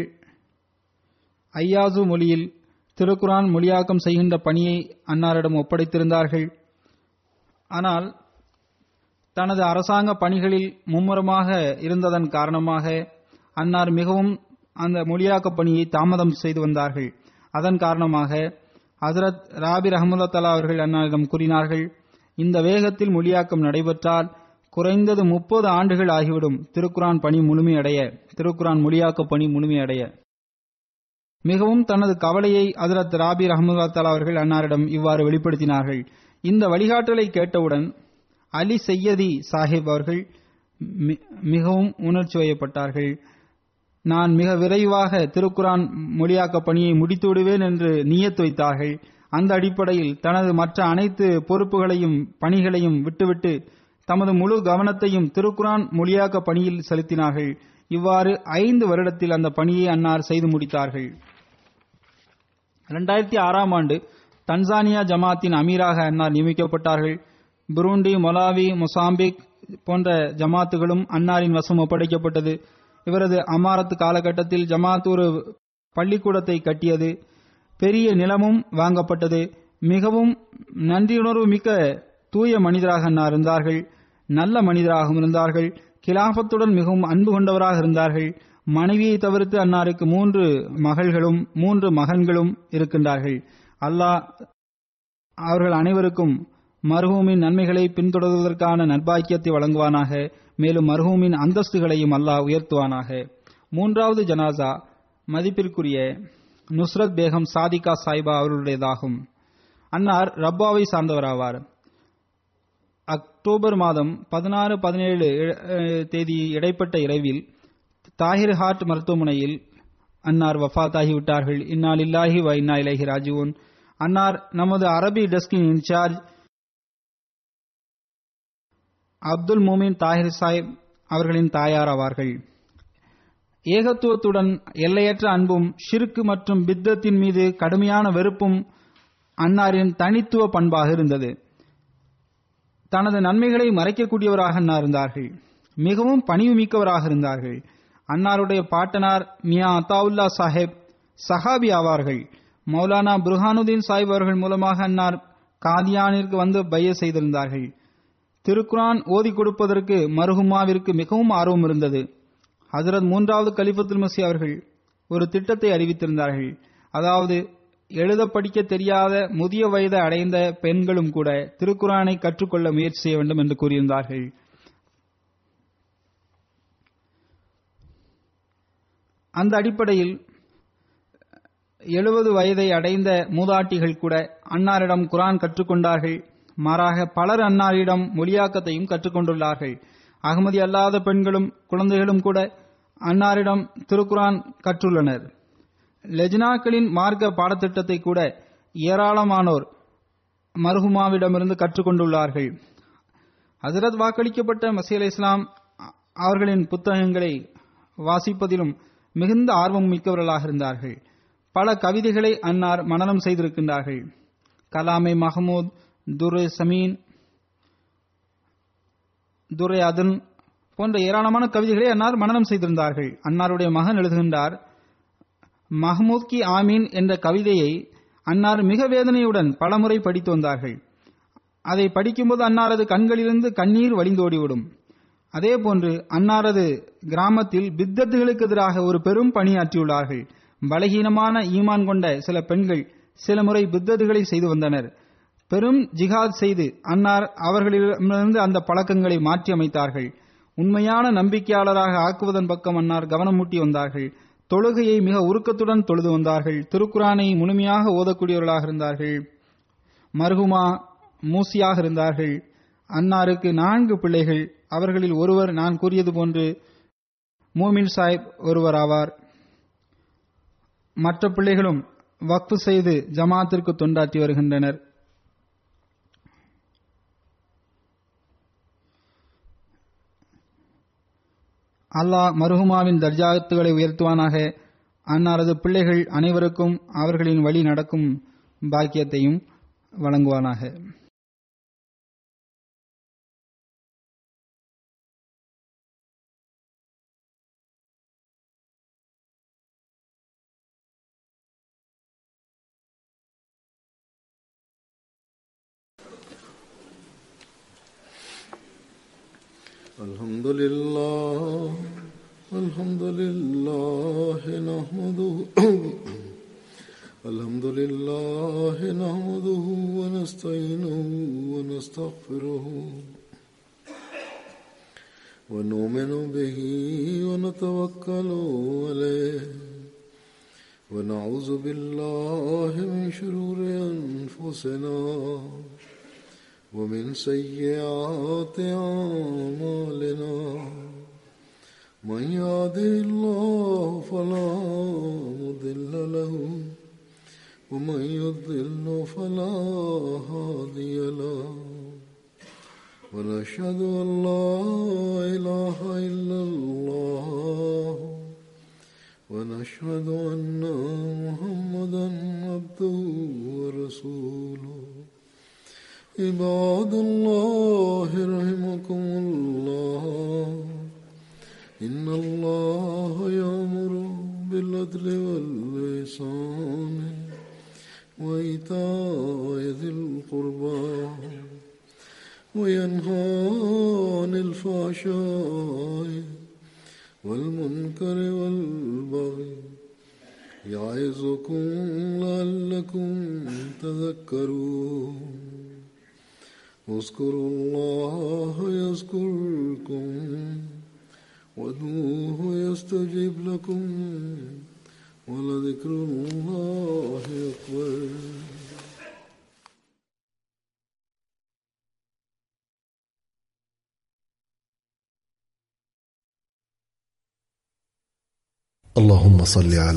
ஐயாசு மொழியில் திருக்குரான் மொழியாக்கம் செய்கின்ற பணியை அன்னாரிடம் ஒப்படைத்திருந்தார்கள் ஆனால் தனது அரசாங்க பணிகளில் மும்முரமாக இருந்ததன் காரணமாக அன்னார் மிகவும் அந்த மொழியாக்க பணியை தாமதம் செய்து வந்தார்கள் அதன் காரணமாக ஹசரத் ராபி ரஹமுல்லா அவர்கள் அன்னாரிடம் கூறினார்கள் இந்த வேகத்தில் மொழியாக்கம் நடைபெற்றால் குறைந்தது முப்பது ஆண்டுகள் ஆகிவிடும் திருக்குரான் பணி முழுமையடைய திருக்குரான் மொழியாக்க பணி முழுமையடைய மிகவும் தனது கவலையை ஹசரத் ராபி ரஹமுல்லா அவர்கள் அன்னாரிடம் இவ்வாறு வெளிப்படுத்தினார்கள் இந்த வழிகாட்டலை கேட்டவுடன் அலி செய்யதி சாஹிப் அவர்கள் மி- மிகவும் உணர்ச்சி வயப்பட்டார்கள் நான் மிக விரைவாக திருக்குரான் மொழியாக்க பணியை முடித்து விடுவேன் என்று நியத்து வைத்தார்கள் அந்த அடிப்படையில் தனது மற்ற அனைத்து பொறுப்புகளையும் பணிகளையும் விட்டுவிட்டு தமது முழு கவனத்தையும் திருக்குரான் மொழியாக்க பணியில் செலுத்தினார்கள் இவ்வாறு ஐந்து வருடத்தில் அந்த பணியை அன்னார் செய்து முடித்தார்கள் இரண்டாயிரத்தி ஆறாம் ஆண்டு தன்சானியா ஜமாத்தின் அமீராக அன்னார் நியமிக்கப்பட்டார்கள் புருண்டி மொலாவி மொசாம்பிக் போன்ற ஜமாத்துகளும் அன்னாரின் வசம் ஒப்படைக்கப்பட்டது இவரது அமாரத் காலகட்டத்தில் ஜமாத் ஒரு பள்ளிக்கூடத்தை கட்டியது பெரிய நிலமும் வாங்கப்பட்டது மிகவும் நன்றியுணர்வு மிக்க தூய மனிதராக அன்னார் இருந்தார்கள் நல்ல மனிதராகவும் இருந்தார்கள் கிலாபத்துடன் மிகவும் அன்பு கொண்டவராக இருந்தார்கள் மனைவியை தவிர்த்து அன்னாருக்கு மூன்று மகள்களும் மூன்று மகன்களும் இருக்கின்றார்கள் அல்லாஹ் அவர்கள் அனைவருக்கும் மர்ஹூமின் நன்மைகளை பின்தொடர்வதற்கான நற்பாக்கியத்தை வழங்குவானாக மேலும் மர்ஹூமின் அந்தஸ்துகளையும் அல்லாஹ் உயர்த்துவானாக மூன்றாவது ஜனாசா மதிப்பிற்குரிய நுஸ்ரத் பேகம் சாதிகா சாய்பா அவர்களுடையதாகும் அன்னார் ரப்பாவை சார்ந்தவராவார் அக்டோபர் மாதம் பதினாறு பதினேழு தேதி இடைப்பட்ட இரவில் தாஹிர் ஹார்ட் மருத்துவமனையில் அன்னார் வஃபாத்தாகிவிட்டார்கள் இன்னால் இல்லாஹி வ இன்னா இலைஹி ராஜிவோன் அன்னார் நமது அரபி டெஸ்கின் இன்சார்ஜ் அப்துல் மோமின் தாஹிர் சாஹிப் அவர்களின் தாயார் ஆவார்கள் ஏகத்துவத்துடன் எல்லையற்ற அன்பும் ஷிர்கு மற்றும் பித்தத்தின் மீது கடுமையான வெறுப்பும் அன்னாரின் தனித்துவ பண்பாக இருந்தது தனது நன்மைகளை மறைக்கக்கூடியவராக அன்னார் இருந்தார்கள் மிகவும் பணிவு மிக்கவராக இருந்தார்கள் அன்னாருடைய பாட்டனார் மியா அத்தாவுல்லா சாஹிப் சஹாபி ஆவார்கள் மௌலானா புர்ஹானுதீன் சாஹிப் அவர்கள் மூலமாக அன்னார் காதியானிற்கு வந்து பைய செய்திருந்தார்கள் திருக்குரான் ஓதி கொடுப்பதற்கு மருகுமாவிற்கு மிகவும் ஆர்வம் இருந்தது ஹசரத் மூன்றாவது கலிஃபத்துல் மசி அவர்கள் ஒரு திட்டத்தை அறிவித்திருந்தார்கள் அதாவது எழுத படிக்க தெரியாத முதிய வயதை அடைந்த பெண்களும் கூட திருக்குரானை கற்றுக்கொள்ள முயற்சி செய்ய வேண்டும் என்று கூறியிருந்தார்கள் அந்த அடிப்படையில் எழுபது வயதை அடைந்த மூதாட்டிகள் கூட அன்னாரிடம் குரான் கற்றுக்கொண்டார்கள் மாறாக பலர் அன்னாரிடம் மொழியாக்கத்தையும் கற்றுக்கொண்டுள்ளார்கள் அகமதி அல்லாத பெண்களும் குழந்தைகளும் கூட அன்னாரிடம் திருக்குரான் கற்றுள்ளனர் லெஜ்னாக்களின் மார்க்க பாடத்திட்டத்தை கூட ஏராளமானோர் மர்ஹுமாவிடமிருந்து கற்றுக்கொண்டுள்ளார்கள் ஹசரத் வாக்களிக்கப்பட்ட மசீ அலி இஸ்லாம் அவர்களின் புத்தகங்களை வாசிப்பதிலும் மிகுந்த ஆர்வம் மிக்கவர்களாக இருந்தார்கள் பல கவிதைகளை அன்னார் மனனம் செய்திருக்கின்றார்கள் கலாமை மஹமூத் துரை சமீன் துரை அதன் போன்ற ஏராளமான கவிதைகளை அன்னார் மனனம் செய்திருந்தார்கள் அன்னாருடைய மகன் எழுதுகின்றார் மஹமூத் கி ஆமீன் என்ற கவிதையை அன்னார் மிக வேதனையுடன் பலமுறை படித்து வந்தார்கள் அதை படிக்கும்போது அன்னாரது கண்களிலிருந்து கண்ணீர் வழிந்தோடிவிடும் அதே போன்று அன்னாரது கிராமத்தில் பித்தத்துகளுக்கு எதிராக ஒரு பெரும் பணியாற்றியுள்ளார்கள் பலகீனமான ஈமான் கொண்ட சில பெண்கள் சில முறை பித்தத்துகளை செய்து வந்தனர் பெரும் ஜிஹாத் செய்து அன்னார் அவர்களிடமிருந்து அந்த பழக்கங்களை மாற்றி அமைத்தார்கள் உண்மையான நம்பிக்கையாளராக ஆக்குவதன் பக்கம் அன்னார் கவனமூட்டி வந்தார்கள் தொழுகையை மிக உருக்கத்துடன் தொழுது வந்தார்கள் திருக்குரானை முழுமையாக ஓதக்கூடியவர்களாக இருந்தார்கள் மர்ஹுமா மூசியாக இருந்தார்கள் அன்னாருக்கு நான்கு பிள்ளைகள் அவர்களில் ஒருவர் நான் கூறியது போன்று மூமின் சாஹிப் ஒருவர் ஆவார் மற்ற பிள்ளைகளும் வக்ஃபு செய்து ஜமாத்திற்கு தொண்டாற்றி வருகின்றனர் அல்லாஹ் மருகுமாவின் தர்ஜாத்துகளை உயர்த்துவானாக அன்னாரது பிள்ளைகள் அனைவருக்கும் அவர்களின் வழி நடக்கும் பாக்கியத்தையும் வழங்குவானாக الحمد لله الحمد لله نحمده الحمد لله نحمده ونستعينه ونستغفره ونؤمن به ونتوكل عليه ونعوذ بالله من شرور أنفسنا ومن سيئات أعمالنا من يهده الله فلا مضل له ومن يضل فلا هادي له ونشهد أن لا إله إلا الله ونشهد أن محمدا عبده ورسوله عباد الله رحمكم الله إن الله يأمر بالعدل واللسان وإيتاء ذي القربى وينهى عن الفحشاء والمنكر والبغي يعظكم لعلكم تذكرون اذكروا الله يذكركم وادعوه يستجيب لكم ولذكر الله أكبر اللهم صل على